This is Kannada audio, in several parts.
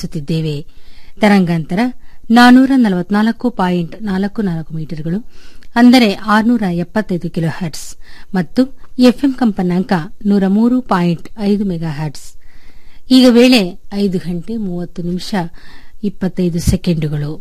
ಪ್ರಸಾರಿಸುತ್ತಿದ್ದೇವೆ ತರಂಗಾಂತರ ನಾನೂರ ನಲವತ್ನಾಲ್ಕು ಪಾಯಿಂಟ್ ನಾಲ್ಕು ನಾಲ್ಕು ಮೀಟರ್ಗಳು ಅಂದರೆ ಆರುನೂರ ಎಪ್ಪತ್ತೈದು ಕಿಲೋ ಹರ್ಟ್ಸ್ ಮತ್ತು ಎಫ್ಎಂ ಕಂಪನಾಂಕ ನೂರ ಮೂರು ಪಾಯಿಂಟ್ ಐದು ಮೆಗಾ ಹರ್ಟ್ಸ್ ಈಗ ವೇಳೆ ಐದು ಗಂಟೆ ಮೂವತ್ತು ನಿಮಿಷ ಇಪ್ಪತ್ತೈದು ಸೆಕೆಂಡುಗಳು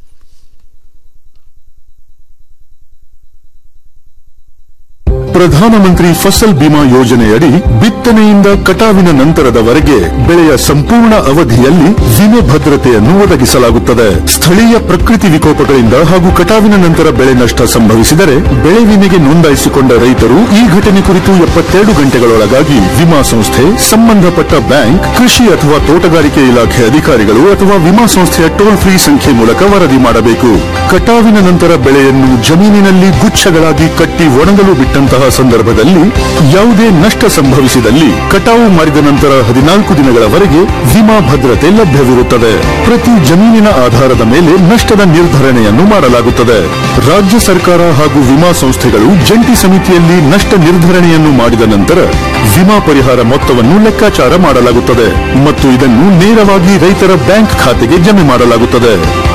ಪ್ರಧಾನಮಂತ್ರಿ ಫಸಲ್ ಬಿಮಾ ಯೋಜನೆಯಡಿ ಬಿತ್ತನೆಯಿಂದ ಕಟಾವಿನ ನಂತರದವರೆಗೆ ಬೆಳೆಯ ಸಂಪೂರ್ಣ ಅವಧಿಯಲ್ಲಿ ವಿಮೆ ಭದ್ರತೆಯನ್ನು ಒದಗಿಸಲಾಗುತ್ತದೆ ಸ್ಥಳೀಯ ಪ್ರಕೃತಿ ವಿಕೋಪಗಳಿಂದ ಹಾಗೂ ಕಟಾವಿನ ನಂತರ ಬೆಳೆ ನಷ್ಟ ಸಂಭವಿಸಿದರೆ ಬೆಳೆ ವಿಮೆಗೆ ನೋಂದಾಯಿಸಿಕೊಂಡ ರೈತರು ಈ ಘಟನೆ ಕುರಿತು ಎಪ್ಪತ್ತೆರಡು ಗಂಟೆಗಳೊಳಗಾಗಿ ವಿಮಾ ಸಂಸ್ಥೆ ಸಂಬಂಧಪಟ್ಟ ಬ್ಯಾಂಕ್ ಕೃಷಿ ಅಥವಾ ತೋಟಗಾರಿಕೆ ಇಲಾಖೆ ಅಧಿಕಾರಿಗಳು ಅಥವಾ ವಿಮಾ ಸಂಸ್ಥೆಯ ಟೋಲ್ ಫ್ರೀ ಸಂಖ್ಯೆ ಮೂಲಕ ವರದಿ ಮಾಡಬೇಕು ಕಟಾವಿನ ನಂತರ ಬೆಳೆಯನ್ನು ಜಮೀನಿನಲ್ಲಿ ಗುಚ್ಛಗಳಾಗಿ ಕಟ್ಟಿ ಒಣಗಲು ಬಿಟ್ಟಂತಹ ಸಂದರ್ಭದಲ್ಲಿ ಯಾವುದೇ ನಷ್ಟ ಸಂಭವಿಸಿದಲ್ಲಿ ಕಟಾವು ಮಾಡಿದ ನಂತರ ಹದಿನಾಲ್ಕು ದಿನಗಳವರೆಗೆ ವಿಮಾ ಭದ್ರತೆ ಲಭ್ಯವಿರುತ್ತದೆ ಪ್ರತಿ ಜಮೀನಿನ ಆಧಾರದ ಮೇಲೆ ನಷ್ಟದ ನಿರ್ಧರಣೆಯನ್ನು ಮಾಡಲಾಗುತ್ತದೆ ರಾಜ್ಯ ಸರ್ಕಾರ ಹಾಗೂ ವಿಮಾ ಸಂಸ್ಥೆಗಳು ಜಂಟಿ ಸಮಿತಿಯಲ್ಲಿ ನಷ್ಟ ನಿರ್ಧರಣೆಯನ್ನು ಮಾಡಿದ ನಂತರ ವಿಮಾ ಪರಿಹಾರ ಮೊತ್ತವನ್ನು ಲೆಕ್ಕಾಚಾರ ಮಾಡಲಾಗುತ್ತದೆ ಮತ್ತು ಇದನ್ನು ನೇರವಾಗಿ ರೈತರ ಬ್ಯಾಂಕ್ ಖಾತೆಗೆ ಜಮೆ ಮಾಡಲಾಗುತ್ತದೆ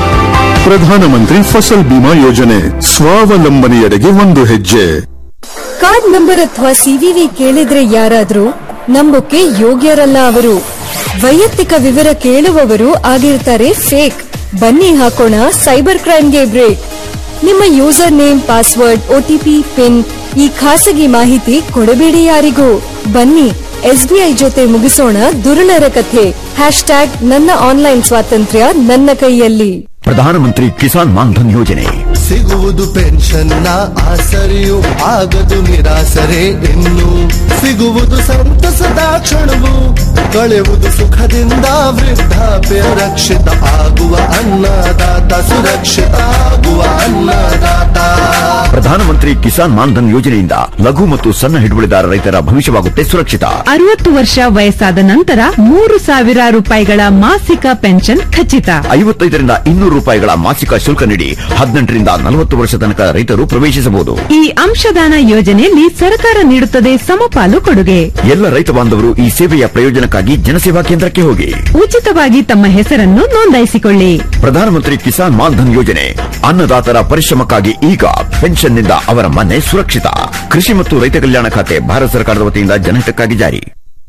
ಪ್ರಧಾನಮಂತ್ರಿ ಫಸಲ್ ಬಿಮಾ ಯೋಜನೆ ಸ್ವಾವಲಂಬನೆಯೆಡೆಗೆ ಒಂದು ಹೆಜ್ಜೆ ಕಾರ್ಡ್ ನಂಬರ್ ಅಥವಾ ಸಿವಿವಿ ಕೇಳಿದ್ರೆ ಯಾರಾದ್ರೂ ನಂಬೋಕೆ ಯೋಗ್ಯರಲ್ಲ ಅವರು ವೈಯಕ್ತಿಕ ವಿವರ ಕೇಳುವವರು ಆಗಿರ್ತಾರೆ ಫೇಕ್ ಬನ್ನಿ ಹಾಕೋಣ ಸೈಬರ್ ಕ್ರೈಮ್ಗೆ ಬ್ರೇಕ್ ನಿಮ್ಮ user name password OTP PIN ಈ ಖಾಸಗಿ ಮಾಹಿತಿ ಕೊಡಬೇಡಿ ಯಾರಿಗೂ ಬನ್ನಿ ಎಸ್ಬಿಐ ಜೊತೆ ಮುಗಿಸೋಣ ದುರುಳರ ಕಥೆ ಹ್ಯಾಶ್ ಟ್ಯಾಗ್ ನನ್ನ ಆನ್ಲೈನ್ ಸ್ವಾತಂತ್ರ್ಯ ನನ್ನ ಕೈಯಲ್ಲಿ ಪ್ರಧಾನಮಂತ್ರಿ ಕಿಸಾನ್ ಮಾನ್ಧನ್ ಯೋಜನೆ ಸಿಗುವುದು ಪೆನ್ಷನ್ನ ಆಸರೆಯು ಆಗದು ನಿರಾಸರೆ ಇನ್ನು ಸಿಗುವುದು ಸಂತಸದ ಕ್ಷಣವು ಕಳೆಯುವುದು ಸುಖದಿಂದ ವೃದ್ಧಾಪ್ಯ ರಕ್ಷಿತ ಆಗುವ ಅನ್ನದಾತ ಸುರಕ್ಷಿತ ಆಗುವ ಅನ್ನದಾತ ಪ್ರಧಾನಮಂತ್ರಿ ಕಿಸಾನ್ ಮಾನ್ಧನ್ ಯೋಜನೆಯಿಂದ ಲಘು ಮತ್ತು ಸಣ್ಣ ಹಿಡುವಳಿದಾರ ರೈತರ ಭವಿಷ್ಯವಾಗುತ್ತೆ ಸುರಕ್ಷಿತ ಅರವತ್ತು ವರ್ಷ ವಯಸ್ಸಾದ ನಂತರ ಮೂರು ಸಾವಿರ ರೂಪಾಯಿಗಳ ಮಾಸಿಕ ಪೆನ್ಷನ್ ಖಚಿತ ಐವತ್ತೈದರಿಂದ ಇನ್ನೂರು ರೂಪಾಯಿಗಳ ಮಾಸಿಕ ಶುಲ್ಕ ನೀಡಿ ಹದಿನೆಂಟರಿಂದ ನಲವತ್ತು ವರ್ಷ ತನಕ ರೈತರು ಪ್ರವೇಶಿಸಬಹುದು ಈ ಅಂಶದಾನ ಯೋಜನೆಯಲ್ಲಿ ಸರ್ಕಾರ ನೀಡುತ್ತದೆ ಸಮಪಾಲು ಕೊಡುಗೆ ಎಲ್ಲ ರೈತ ಬಾಂಧವರು ಈ ಸೇವೆಯ ಪ್ರಯೋಜನಕ್ಕಾಗಿ ಜನಸೇವಾ ಕೇಂದ್ರಕ್ಕೆ ಹೋಗಿ ಉಚಿತವಾಗಿ ತಮ್ಮ ಹೆಸರನ್ನು ನೋಂದಾಯಿಸಿಕೊಳ್ಳಿ ಪ್ರಧಾನಮಂತ್ರಿ ಕಿಸಾನ್ ಮಾನ್ಧನ್ ಯೋಜನೆ ಅನ್ನದಾತರ ಪರಿಶ್ರಮಕ್ಕಾಗಿ ಈಗ ಪೆನ್ಷನ್ನಿಂದ ಅವರ ಮನೆ ಸುರಕ್ಷಿತ ಕೃಷಿ ಮತ್ತು ರೈತ ಕಲ್ಯಾಣ ಖಾತೆ ಭಾರತ ಸರ್ಕಾರದ ವತಿಯಿಂದ ಜನಹಿತಕ್ಕಾಗಿ ಜಾರಿ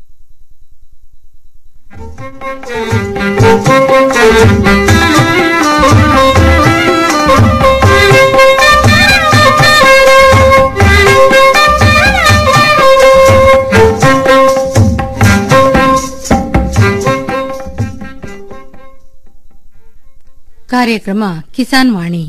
ಕಾರ್ಯಕ್ರಮ ಕಿಸಾನ್ ವಾಣಿ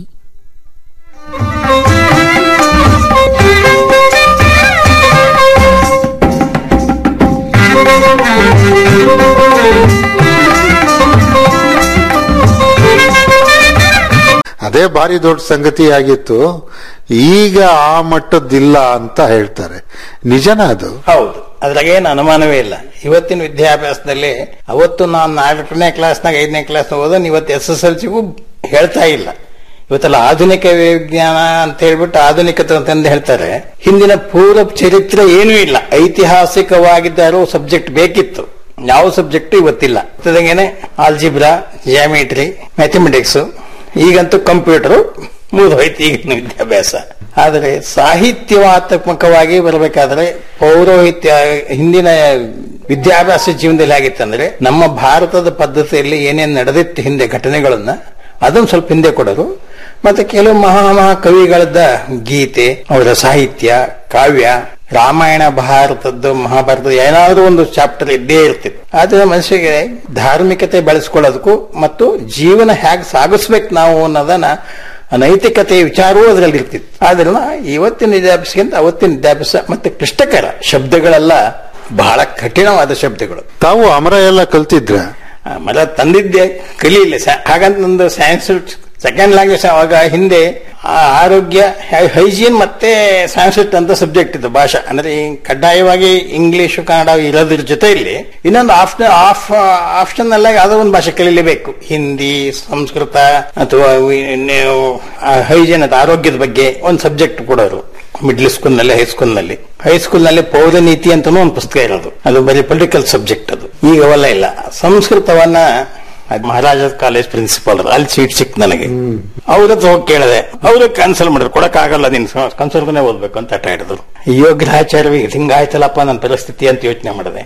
ಅದೇ ಭಾರಿ ದೊಡ್ಡ ಸಂಗತಿ ಆಗಿತ್ತು ಈಗ ಆ ಮಟ್ಟದ್ದಿಲ್ಲ ಅಂತ ಹೇಳ್ತಾರೆ ನಿಜನ ಅದು ಹೌದು ಅದ್ರಾಗೇನು ಅನುಮಾನವೇ ಇಲ್ಲ ಇವತ್ತಿನ ವಿದ್ಯಾಭ್ಯಾಸದಲ್ಲಿ ಅವತ್ತು ನಾನು ನಾಲ್ಕನೇ ಕ್ಲಾಸ್ನಾಗ ಐದನೇ ಕ್ಲಾಸ್ ಓದೋನ್ ಇವತ್ತು ಎಸ್ ಎಸ್ ಎಲ್ ಸಿಗೂ ಹೇಳ್ತಾ ಇಲ್ಲ ಇವತ್ತೆಲ್ಲ ಆಧುನಿಕ ವಿಜ್ಞಾನ ಅಂತ ಹೇಳ್ಬಿಟ್ಟು ಆಧುನಿಕತೆ ಅಂತಂದು ಹೇಳ್ತಾರೆ ಹಿಂದಿನ ಪೂರ್ವ ಚರಿತ್ರೆ ಏನೂ ಇಲ್ಲ ಐತಿಹಾಸಿಕವಾಗಿದ್ದ ಸಬ್ಜೆಕ್ಟ್ ಬೇಕಿತ್ತು ಯಾವ ಸಬ್ಜೆಕ್ಟ್ ಇವತ್ತಿಲ್ಲ ಜೊತೆಗೇನೆ ಆಲ್ಜಿಬ್ರಾ ಜಿಯಾಮಿಟ್ರಿ ಮ್ಯಾಥಮೆಟಿಕ್ಸ್ ಈಗಂತೂ ಕಂಪ್ಯೂಟರ್ ಮುಗಿದೋಯ್ತು ಈಗಿನ ವಿದ್ಯಾಭ್ಯಾಸ ಆದರೆ ಸಾಹಿತ್ಯವಾತ್ಮಕವಾಗಿ ಬರಬೇಕಾದ್ರೆ ಪೌರೋಹಿತ್ಯ ಹಿಂದಿನ ವಿದ್ಯಾಭ್ಯಾಸ ಜೀವನದಲ್ಲಿ ಆಗಿತ್ತಂದ್ರೆ ನಮ್ಮ ಭಾರತದ ಪದ್ಧತಿಯಲ್ಲಿ ಏನೇನು ನಡೆದಿತ್ತು ಹಿಂದೆ ಘಟನೆಗಳನ್ನ ಅದನ್ನು ಸ್ವಲ್ಪ ಹಿಂದೆ ಕೊಡೋದು ಮತ್ತೆ ಕೆಲವು ಮಹಾ ಮಹಾ ಕವಿಗಳದ್ದ ಗೀತೆ ಅವರ ಸಾಹಿತ್ಯ ಕಾವ್ಯ ರಾಮಾಯಣ ಭಾರತದ್ದು ಮಹಾಭಾರತದ ಏನಾದರೂ ಒಂದು ಚಾಪ್ಟರ್ ಇದ್ದೇ ಇರ್ತಿತ್ತು ಆದ್ರೆ ಮನುಷ್ಯಗೆ ಧಾರ್ಮಿಕತೆ ಬೆಳೆಸ್ಕೊಳ್ಳೋದಕ್ಕೂ ಮತ್ತು ಜೀವನ ಹೇಗೆ ಸಾಗಿಸ್ಬೇಕು ನಾವು ಅನ್ನೋದನ್ನ ನೈತಿಕತೆ ವಿಚಾರವೂ ಅದರಲ್ಲಿ ಇರ್ತಿತ್ತು ಆದ್ರಿಂದ ಇವತ್ತಿನ ವಿದ್ಯಾಭ್ಯಾಸಕ್ಕಿಂತ ಅವತ್ತಿನ ವಿದ್ಯಾಭ್ಯಾಸ ಮತ್ತೆ ಕ್ಲಿಷ್ಟಕರ ಶಬ್ದಗಳೆಲ್ಲ ಬಹಳ ಕಠಿಣವಾದ ಶಬ್ದಗಳು ತಾವು ಅಮರ ಎಲ್ಲ ಕಲ್ತಿದ್ರ ಮರ ತಂದಿದ್ದೆ ಕಲೀಲಿ ಹಾಗಂತ ನಂದು ಸೈನ್ಸ್ ಸೆಕೆಂಡ್ ಲ್ಯಾಂಗ್ವೇಜ್ ಅವಾಗ ಹಿಂದೆ ಆ ಆರೋಗ್ಯ ಹೈಜೀನ್ ಮತ್ತೆ ಸಂಸ್ಕೃತ್ ಅಂತ ಸಬ್ಜೆಕ್ಟ್ ಇತ್ತು ಭಾಷಾ ಅಂದ್ರೆ ಈ ಕಡ್ಡಾಯವಾಗಿ ಇಂಗ್ಲಿಷ್ ಕನ್ನಡ ಇರೋದ್ರ ಜೊತೆಯಲ್ಲಿ ಇನ್ನೊಂದು ಆಪ್ಷನ್ ಆಫ್ ಆಪ್ಷನ್ ಅಲ್ಲ ಯಾವ್ದೋ ಒಂದು ಭಾಷೆ ಕಲೀಲೇಬೇಕು ಹಿಂದಿ ಸಂಸ್ಕೃತ ಅಥವಾ ಹೈಜೀನ್ ಅಥವಾ ಆರೋಗ್ಯದ ಬಗ್ಗೆ ಒಂದು ಸಬ್ಜೆಕ್ಟ್ ಕೊಡೋರು ಮಿಡ್ಲ್ ಸ್ಕೂಲ್ ನಲ್ಲಿ ಹೈಸ್ಕೂಲ್ ನಲ್ಲಿ ಹೈಸ್ಕೂಲ್ ನಲ್ಲಿ ಪೌರ ನೀತಿ ಅಂತಾನೂ ಒಂದು ಪುಸ್ತಕ ಇರೋದು ಅದು ಬರೀ ಪೊಲಿಟಿಕಲ್ ಸಬ್ಜೆಕ್ಟ್ ಅದು ಈಗ ಅವೆಲ್ಲ ಇಲ್ಲ ಸಂಸ್ಕೃತವನ್ನ ಅದ್ ಮಹಾರಾಜ ಕಾಲೇಜ್ ಪ್ರಿನ್ಸಿಪಾಲ್ ಅಲ್ಲಿ ಸೀಟ್ ಸಿಕ್ತು ನನಗೆ ಅವ್ರ ಹತ್ರ ಹೋಗಿ ಕೇಳಿದೆ ಅವರು ಕ್ಯಾನ್ಸಲ್ ಮಾಡಿದ್ರು ಕೊಡಕ್ಕಾಗಲ್ಲ ನೀನು ಕನ್ಸರ್ವ್ನೇ ಓದ್ಬೇಕು ಅಂತ ಹಠ ಹಿಡಿದ್ರು ಅಯ್ಯೋ ಗ್ರಹಚಾರವಿ ಹಿಂಗಾಯ್ತಲ್ಲಪ್ಪ ನನ್ನ ಪರಿಸ್ಥಿತಿ ಅಂತ ಯೋಚನೆ ಮಾಡಿದೆ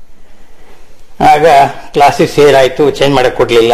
ಆಗ ಕ್ಲಾಸಿಗೆ ಸೇರಾಯ್ತು ಚೇಂಜ್ ಮಾಡಕ್ ಕೊಡ್ಲಿಲ್ಲ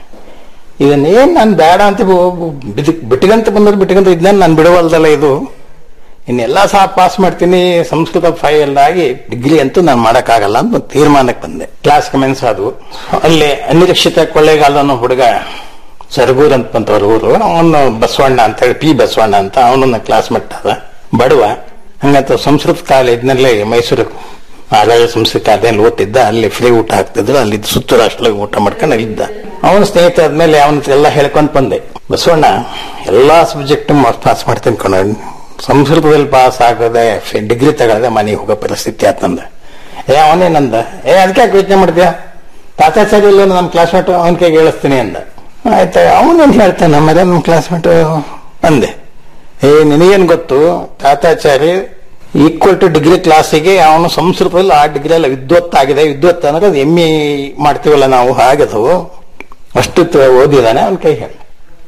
ಇದನ್ನೇನ್ ನಾನು ಬೇಡ ಅಂತ ಬಿದ್- ಬಿಟ್ಕಂತ ಬಂದ್ರೆ ಬಿಟ್ಕಂತ ಇದನ್ನ ನಾನು ಬಿಡವಲ್ದಲ್ಲ ಇದು ಇನ್ನೆಲ್ಲ ಸಹ ಪಾಸ್ ಮಾಡ್ತೀನಿ ಸಂಸ್ಕೃತ ಫೈಲ್ ಆಗಿ ಡಿಗ್ರಿ ಅಂತೂ ನಾನು ಮಾಡಕ್ಕಾಗಲ್ಲ ಅಂತ ಒಂದು ತೀರ್ಮಾನಕ್ಕೆ ಬಂದೆ ಕ್ಲಾಸ್ ಕಮೆನ್ಸ್ ಆದವು ಅಲ್ಲಿ ಅನಿರೀಕ್ಷಿತ ಕೊಳ್ಳೇಗಾಲ ಅನ್ನೋ ಹುಡುಗ ಸರಗೂರ್ ಅಂತ ಬಂತವ್ರ ಊರು ಅವನು ಬಸವಣ್ಣ ಅಂತ ಹೇಳಿ ಪಿ ಬಸವಣ್ಣ ಅಂತ ಅವನನ್ನ ಕ್ಲಾಸ್ ಅದ ಬಡವ ಹಂಗಂತ ಸಂಸ್ಕೃತ ಕಾಲೇಜ್ನಲ್ಲಿ ಮೈಸೂರು ಮಹಾರಾಜ ಸಂಸ್ಕೃತ ಕಾಲೇಜಲ್ಲಿ ಓದ್ತಿದ್ದ ಅಲ್ಲಿ ಫ್ರೀ ಊಟ ಹಾಕ್ತಿದ್ರು ಅಲ್ಲಿ ಸುತ್ತೂರು ಅಷ್ಟಲಾಗಿ ಊಟ ಮಾಡ್ಕೊಂಡು ಅಲ್ಲಿದ್ದ ಅವನ ಸ್ನೇಹಿತ ಆದ್ಮೇಲೆ ಅವನ ಹತ್ರ ಎಲ್ಲ ಹೇಳ್ಕೊಂಡ್ ಬಂದೆ ಬಸವಣ್ಣ ಎಲ್ಲಾ ಸಬ್ಜೆಕ್ಟ್ ಪಾಸ್ ಮಾಡ್ತೀನಿ ಕಣ ಸಂಸ್ಕೃತದಲ್ಲಿ ಪಾಸ್ ಆಗದೆ ಡಿಗ್ರಿ ತಗೊಳ್ಳದೆ ಮನೆಗೆ ಹೋಗೋ ಪರಿಸ್ಥಿತಿ ಆತ್ ನಂದ ಏ ಅವನೇನಂದ ಏ ಅದಕ್ಕೆ ಯಾಕೆ ಯೋಚನೆ ಮಾಡ್ತೀಯ ತಾತಾಚಾರ್ಯ ಇಲ್ಲ ನಮ್ಮ ಕ್ಲಾಸ್ಮೇಟ್ ಅವನ ಕೈಗೆ ಹೇಳಿಸ್ತೀನಿ ಅಂದ ಆಯ್ತಾ ಅವನೇನ್ ಹೇಳ್ತಾನೆ ನಮ್ಮದೇ ನಮ್ಮ ಕ್ಲಾಸ್ಮೇಟ್ ಅಂದೆ ಏ ನಿನಗೇನ್ ಗೊತ್ತು ತಾತಾಚಾರ್ಯ ಈಕ್ವಲ್ ಟು ಡಿಗ್ರಿ ಕ್ಲಾಸಿಗೆ ಅವನು ಸಂಸ್ಕೃತದಲ್ಲಿ ಆ ಡಿಗ್ರಿ ಎಲ್ಲ ವಿದ್ವತ್ ಆಗಿದೆ ವಿದ್ವತ್ ಅಂದ್ರೆ ಅದು ಎಮ್ ಎ ಮಾಡ್ತೀವಲ್ಲ ನಾವು ಹಾಗದು ಅಷ್ಟು ತ- ಓದಿದಾನೆ ಅವನ ಕೈ ಹೇಳಿ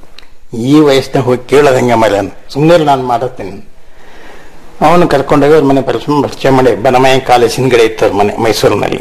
ಈ ವಯಸ್ಸಿನಾಗ ಹೋಗಿ ಕೇಳೋದು ಹೆಂಗೆ ಮೇಲೆ ಸುಮ್ಮನೆ ನಾನು ಮಾಡುತ್ತೀನಿ ಅವನು ಕರ್ಕೊಂಡೋಗಿ ಅವ್ರ ಮನೆ ಪರಿಚಯ ಪರಿಚಯ ಮಾಡಿ ಬನಮಯ ಕಾಲೇಜ್ ಹಿಂದ್ಗಡೆ ಇತ್ತು ಅವ್ರ ಮನೆ ಮೈಸೂರಿನಲ್ಲಿ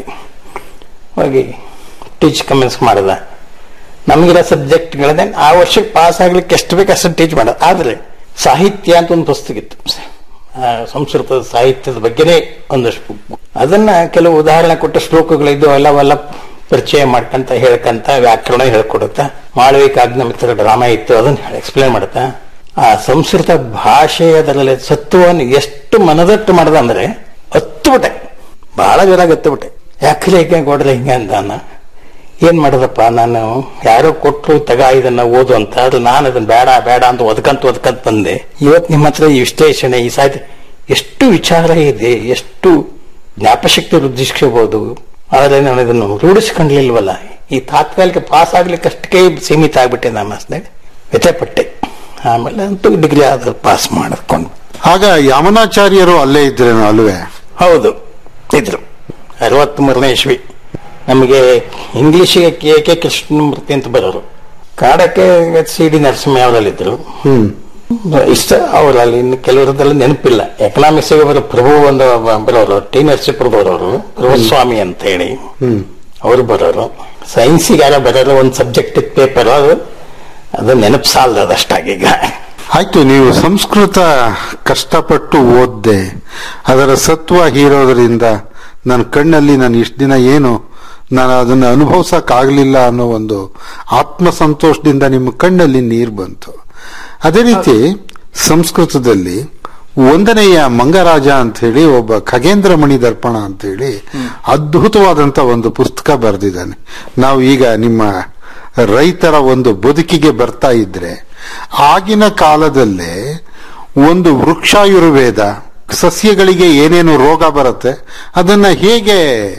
ಹೋಗಿ ಟೀಚ್ ಕಮೆನ್ಸ್ ಮಾಡಿದ ನಮಗಿರೋ ಸಬ್ಜೆಕ್ಟ್ಗಳನ್ನೇ ಆ ವರ್ಷಕ್ಕೆ ಪಾಸ್ ಆಗ್ಲಿಕ್ಕೆ ಎಷ್ಟು ಬೇಕು ಅಷ್ಟು ಟೀಚ್ ಮಾಡೋದು ಆದ್ರೆ ಸಾಹಿತ್ಯ ಅಂತ ಒಂದು ಪುಸ್ತಕ ಇತ್ತು ಆ, ಸಂಸ್ಕೃತದ ಸಾಹಿತ್ಯದ ಬಗ್ಗೆನೇ ಒಂದಷ್ಟು book. ಅದನ್ನ ಕೆಲವು ಉದಾಹರಣೆ ಕೊಟ್ಟ ಶ್ಲೋಕಗಳಿದ್ದು ಅವೆಲ್ಲ ಪರಿಚಯ ಮಾಡ್ಕಂತ ಹೇಳ್ಕಂತ ವ್ಯಾಕರಣ ಹೇಳ್ಕೊಡುತ್ತಾ ಮಾಳವಿಕ ಅಗ್ನಮಿತ್ರ ಡ್ರಾಮಾ ಇತ್ತು ಅದನ್ನ ಎಕ್ಸ್ಪ್ಲೇನ್ ಮಾಡುತ್ತಾ ಆ ಸಂಸ್ಕೃತ ಭಾಷೆಯದರಲ್ಲಿ ಸತ್ವವನ್ನು ಎಷ್ಟು ಮನದಟ್ಟು ಮಾಡ್ದ ಅಂದ್ರೆ ಹತ್ತುಬಿಟ್ಟೆ ಬಹಳ ಜೋರಾಗಿ ಹತ್ತುಬಿಟ್ಟೆ ಯಾಕಲೆ ಹಿಂಗೆ ಕೊಡ್ರೆ ಹಿಂಗೆ ಅಂತ ಅನ್ನ ಏನ್ ಮಾಡೋದಪ್ಪ ನಾನು ಯಾರೋ ಕೊಟ್ಟರು ತಗ ಇದನ್ನ ಓದು ಅಂತ ಆದ್ರೆ ನಾನು ಅದನ್ನ ಬೇಡ ಬೇಡ ಅಂತ ಒದ್ಕಂತ ಒದ್ಕಂತ ಬಂದೆ ಇವತ್ತು ನಿಮ್ಮ ಹತ್ರ ಈ ವಿಶ್ಲೇಷಣೆ ಈ ಸಾಹಿತ್ಯ ಎಷ್ಟು ವಿಚಾರ ಇದೆ ಎಷ್ಟು ಜ್ಞಾಪಶಕ್ತಿ ವೃದ್ಧಿಸ್ಕೋಬಹುದು ಆದ್ರೆ ನಾನು ಇದನ್ನು ರೂಢಿಸ್ಕೊಂಡ್ಲಿಲ್ವಲ್ಲ ಈ ತಾತ್ಕಾಲಿಕ ಪಾಸ್ ಆಗ್ಲಿಕ್ಕೆ ಅಷ್ಟಕ್ಕೆ ಸೀಮಿತ ಆಗ್ಬಿಟ್ಟೆ ನಾನು ಮನಸ್ಸಿನಾಗ ವ್ಯಥೆಪಟ್ಟೆ ಆಮೇಲೆ ಅಂತೂ ಡಿಗ್ರಿ ಆದ್ರೆ ಪಾಸ್ ಮಾಡಿಕೊಂಡು ಆಗ ಯಮನಾಚಾರ್ಯರು ಅಲ್ಲೇ ಇದ್ರೇನೋ ಅಲ್ವೇ ಹೌದು ಇದ್ರು ಅರವತ್ತ್ ಮೂರನೇ ಇಸ್ವಿ ನಮಗೆ ಇಂಗ್ಲಿಷಿಗೆ ಕೆ ಕೆ ಕೃಷ್ಣಮೂರ್ತಿ ಅಂತ ಬರೋರು ಕಾಡಕ್ಕೆ ಸಿ ಡಿ ನರಸಿಂಹಯ್ಯವರಲ್ಲಿದ್ದರು ಹ್ಮ್ ಇಷ್ಟ ಅವರಲ್ಲಿ ಇನ್ನು ಕೆಲವರದೆಲ್ಲ ನೆನಪಿಲ್ಲ ಎಕನಾಮಿಕ್ಸ್ ಬರೋ ಪ್ರಭು ಒಂದು ಬರೋರು ಟಿ ನರಸೀಪುರದವರವರು ಪ್ರಭುಸ್ವಾಮಿ ಅಂತ ಹೇಳಿ ಹ್ಮ್ ಅವರು ಬರೋರು ಸೈನ್ಸಿಗೆ ಯಾರೋ ಬರೋರು ಒಂದು ಸಬ್ಜೆಕ್ಟ್ ಪೇಪರ್ ಅದು ಅದು ನೆನಪು ಸಾಲದ ಅದಷ್ಟಾಗೀಗ ಆಯ್ತು ನೀವು ಸಂಸ್ಕೃತ ಕಷ್ಟಪಟ್ಟು ಓದ್ದೆ ಅದರ ಸತ್ವ ಹೀರೋದ್ರಿಂದ ನನ್ನ ಕಣ್ಣಲ್ಲಿ ನಾನು ಇಷ್ಟು ದಿನ ಏನು ನಾನು ಅದನ್ನು ಅನುಭವಿಸಕ್ಕಾಗಲಿಲ್ಲ ಅನ್ನೋ ಒಂದು ಆತ್ಮಸಂತೋಷದಿಂದ ನಿಮ್ಮ ಕಣ್ಣಲ್ಲಿ ನೀರು ಬಂತು ಅದೇ ರೀತಿ ಸಂಸ್ಕೃತದಲ್ಲಿ ಒಂದನೆಯ ಮಂಗರಾಜ ಅಂತ ಹೇಳಿ ಒಬ್ಬ ಖಗೇಂದ್ರ ಮಣಿ ದರ್ಪಣ ಅಂತ ಹೇಳಿ ಅದ್ಭುತವಾದಂತ ಒಂದು ಪುಸ್ತಕ ಬರೆದಿದ್ದಾನೆ ನಾವು ಈಗ ನಿಮ್ಮ ರೈತರ ಒಂದು ಬದುಕಿಗೆ ಬರ್ತಾ ಇದ್ರೆ ಆಗಿನ ಕಾಲದಲ್ಲೇ ಒಂದು ವೃಕ್ಷಾಯುರ್ವೇದ ಸಸ್ಯಗಳಿಗೆ ಏನೇನು ರೋಗ ಬರುತ್ತೆ ಅದನ್ನ ಹೇಗೆ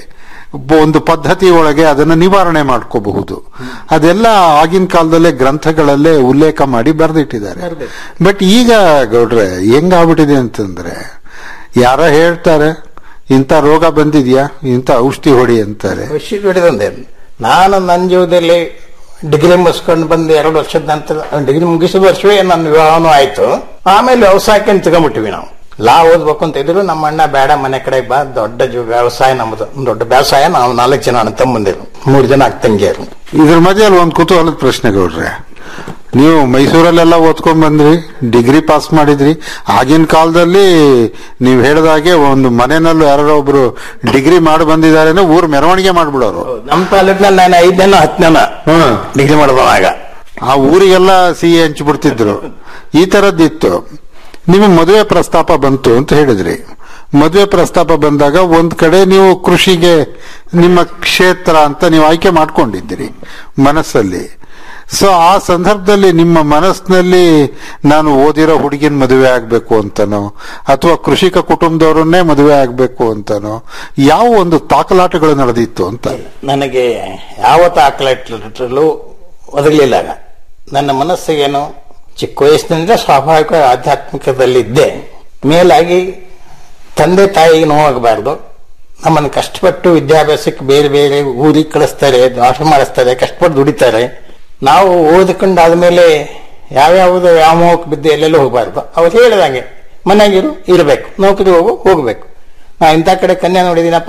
ಬ- ಒಂದು ಪದ್ಧತಿ ಒಳಗೆ ಅದನ್ನ ನಿವಾರಣೆ ಮಾಡ್ಕೋಬಹುದು ಅದೆಲ್ಲ ಆಗಿನ ಕಾಲದಲ್ಲೇ ಗ್ರಂಥಗಳಲ್ಲೇ ಉಲ್ಲೇಖ ಮಾಡಿ ಬರೆದಿಟ್ಟಿದ್ದಾರೆ ಬಟ್ ಈಗ ಗೌಡ್ರೆ ಹೆಂಗಾಗ್ಬಿಟ್ಟಿದೆ ಅಂತಂದ್ರೆ ಯಾರ ಹೇಳ್ತಾರೆ ಇಂಥ ರೋಗ ಬಂದಿದ್ಯಾ ಇಂಥ ಔಷಧಿ ಹೊಡಿ ಅಂತಾರೆ ಖುಷಿ ಹೊಡೆದಂದೆ ನಾನು ನನ್ನ ಜೀವನದಲ್ಲಿ ಡಿಗ್ರಿ ಮುಗಿಸ್ಕೊಂಡು ಬಂದು ಎರಡು ವರ್ಷದ ನಂತರ ಡಿಗ್ರಿ ಮುಗಿಸಿದ ವರ್ಷವೇ ನನ್ನ ವಿವಾಹನೂ ಆಯ್ತು ಆಮೇಲೆ ವ್ಯವಸಾಯಕ್ಕೆ ಅಂತ ತಗೊಂಬಿಟ್ಟಿವಿ ನಾವು ಲಾ ಓದ್ಬೇಕು ಅಂತ ಇದ್ರು ನಮ್ಮ ಅಣ್ಣ ಬೇಡ ಮನೆ ಕಡೆ ಬಾ ದೊಡ್ಡ ಜೀವ- ವ್ಯವಸಾಯ ನಮ್ಮದು ಒಂದ್ ದೊಡ್ಡ ವ್ಯವಸಾಯ ನಾವು ನಾಲ್ಕು ಜನ ಅಣ್ಣ ತಮ್ಮಂದಿರು ಮೂರು ಜನ ಅಕ್ಕ ತಂಗಿಯರು ಇದ್ರ ಮಧ್ಯದಲ್ಲಿ ಒಂದು ಕುತೂಹಲದ ಪ್ರಶ್ನೆ ಗೌಡ್ರೆ ನೀವು ಮೈಸೂರಲ್ಲೆಲ್ಲ ಓದ್ಕೊಂಡ್ ಬಂದ್ರಿ ಡಿಗ್ರಿ ಪಾಸ್ ಮಾಡಿದ್ರಿ ಆಗಿನ ಕಾಲದಲ್ಲಿ ನೀವು ಹೇಳಿದಾಗೆ ಒಂದು ಮನೆಯಲ್ಲೂ ಯಾರೋ ಒಬ್ರು ಡಿಗ್ರಿ ಮಾಡಿ ಬಂದಿದ್ದಾರೆ ಅಂದ್ರೆ ಊರ್ ಮೆರವಣಿಗೆ ಮಾಡ್ಬಿಡೋರು ನಮ್ಮ ತಾಲೂಕಿನಲ್ಲಿ ನಾನು ಐದನೇನೋ ಹತ್ತನೇನೋ ಹ್ಮ್. ಡಿಗ್ರಿ ಮಾಡಿದವಾಗ ಆ ಊರಿಗೆಲ್ಲ ಸಿಹಿ ಹಂಚ್ಬಿಡ್ತಿದ್ರು ಈ ತರದ್ದಿತ್ತು ನಿಮಗೆ ಮದುವೆ ಪ್ರಸ್ತಾಪ ಬಂತು ಅಂತ ಹೇಳಿದ್ರಿ ಮದುವೆ ಪ್ರಸ್ತಾಪ ಬಂದಾಗ ಒಂದ್ ಕಡೆ ನೀವು ಕೃಷಿಗೆ ನಿಮ್ಮ ಕ್ಷೇತ್ರ ಅಂತ ನೀವು ಆಯ್ಕೆ ಮಾಡ್ಕೊಂಡಿದ್ದೀರಿ ಮನಸ್ಸಲ್ಲಿ ಸೊ ಆ ಸಂದರ್ಭದಲ್ಲಿ ನಿಮ್ಮ ಮನಸ್ಸಿನಲ್ಲಿ ನಾನು ಓದಿರೋ ಹುಡುಗಿನ ಮದುವೆ ಆಗ್ಬೇಕು ಅಂತನೋ ಅಥವಾ ಕೃಷಿಕ ಕುಟುಂಬದವರನ್ನೇ ಮದುವೆ ಆಗ್ಬೇಕು ಅಂತನೋ ಯಾವ ಒಂದು ತಾಕಲಾಟಗಳು ನಡೆದಿತ್ತು ಅಂತ ನನಗೆ ಯಾವ ತಾಕಲೂ ಒದಗಲಿಲ್ಲ ಆಗ. ನನ್ನ ಮನಸ್ಸಿಗೇನು ಚಿಕ್ಕ ವಯಸ್ಸಿನಿಂದ ಸ್ವಾಭಾವಿಕ ಆಧ್ಯಾತ್ಮಿಕದಲ್ಲಿ ಇದ್ದೆ ಮೇಲಾಗಿ ತಂದೆ ತಾಯಿಗೆ ನೋವಾಗಬಾರ್ದು ನಮ್ಮನ್ನು ಕಷ್ಟಪಟ್ಟು ವಿದ್ಯಾಭ್ಯಾಸಕ್ಕೆ ಬೇರೆ ಬೇರೆ ಊರಿಗೆ ಕಳಿಸ್ತಾರೆ ನಾಶ ಮಾಡಿಸ್ತಾರೆ ಕಷ್ಟಪಟ್ಟು ದುಡಿತಾರೆ ನಾವು ಓದ್ಕೊಂಡಾದ್ಮೇಲೆ ಯಾವ್ಯಾವುದು ವ್ಯಾಮೋಹಕ್ಕೆ ಬಿದ್ದು ಎಲ್ಲೆಲ್ಲೂ ಹೋಗಬಾರ್ದು ಅವ್ರು ಹೇಳಿದಂಗೆ ಮನೆಯಾಗಿರು ಇರಬೇಕು ನೌಕರಿ ಹೋಗು ಹೋಗಬೇಕು ನಾ ಇಂಥ ಕಡೆ ಕನ್ಯಾ ನೋಡಿದ್ದೀನಪ್ಪ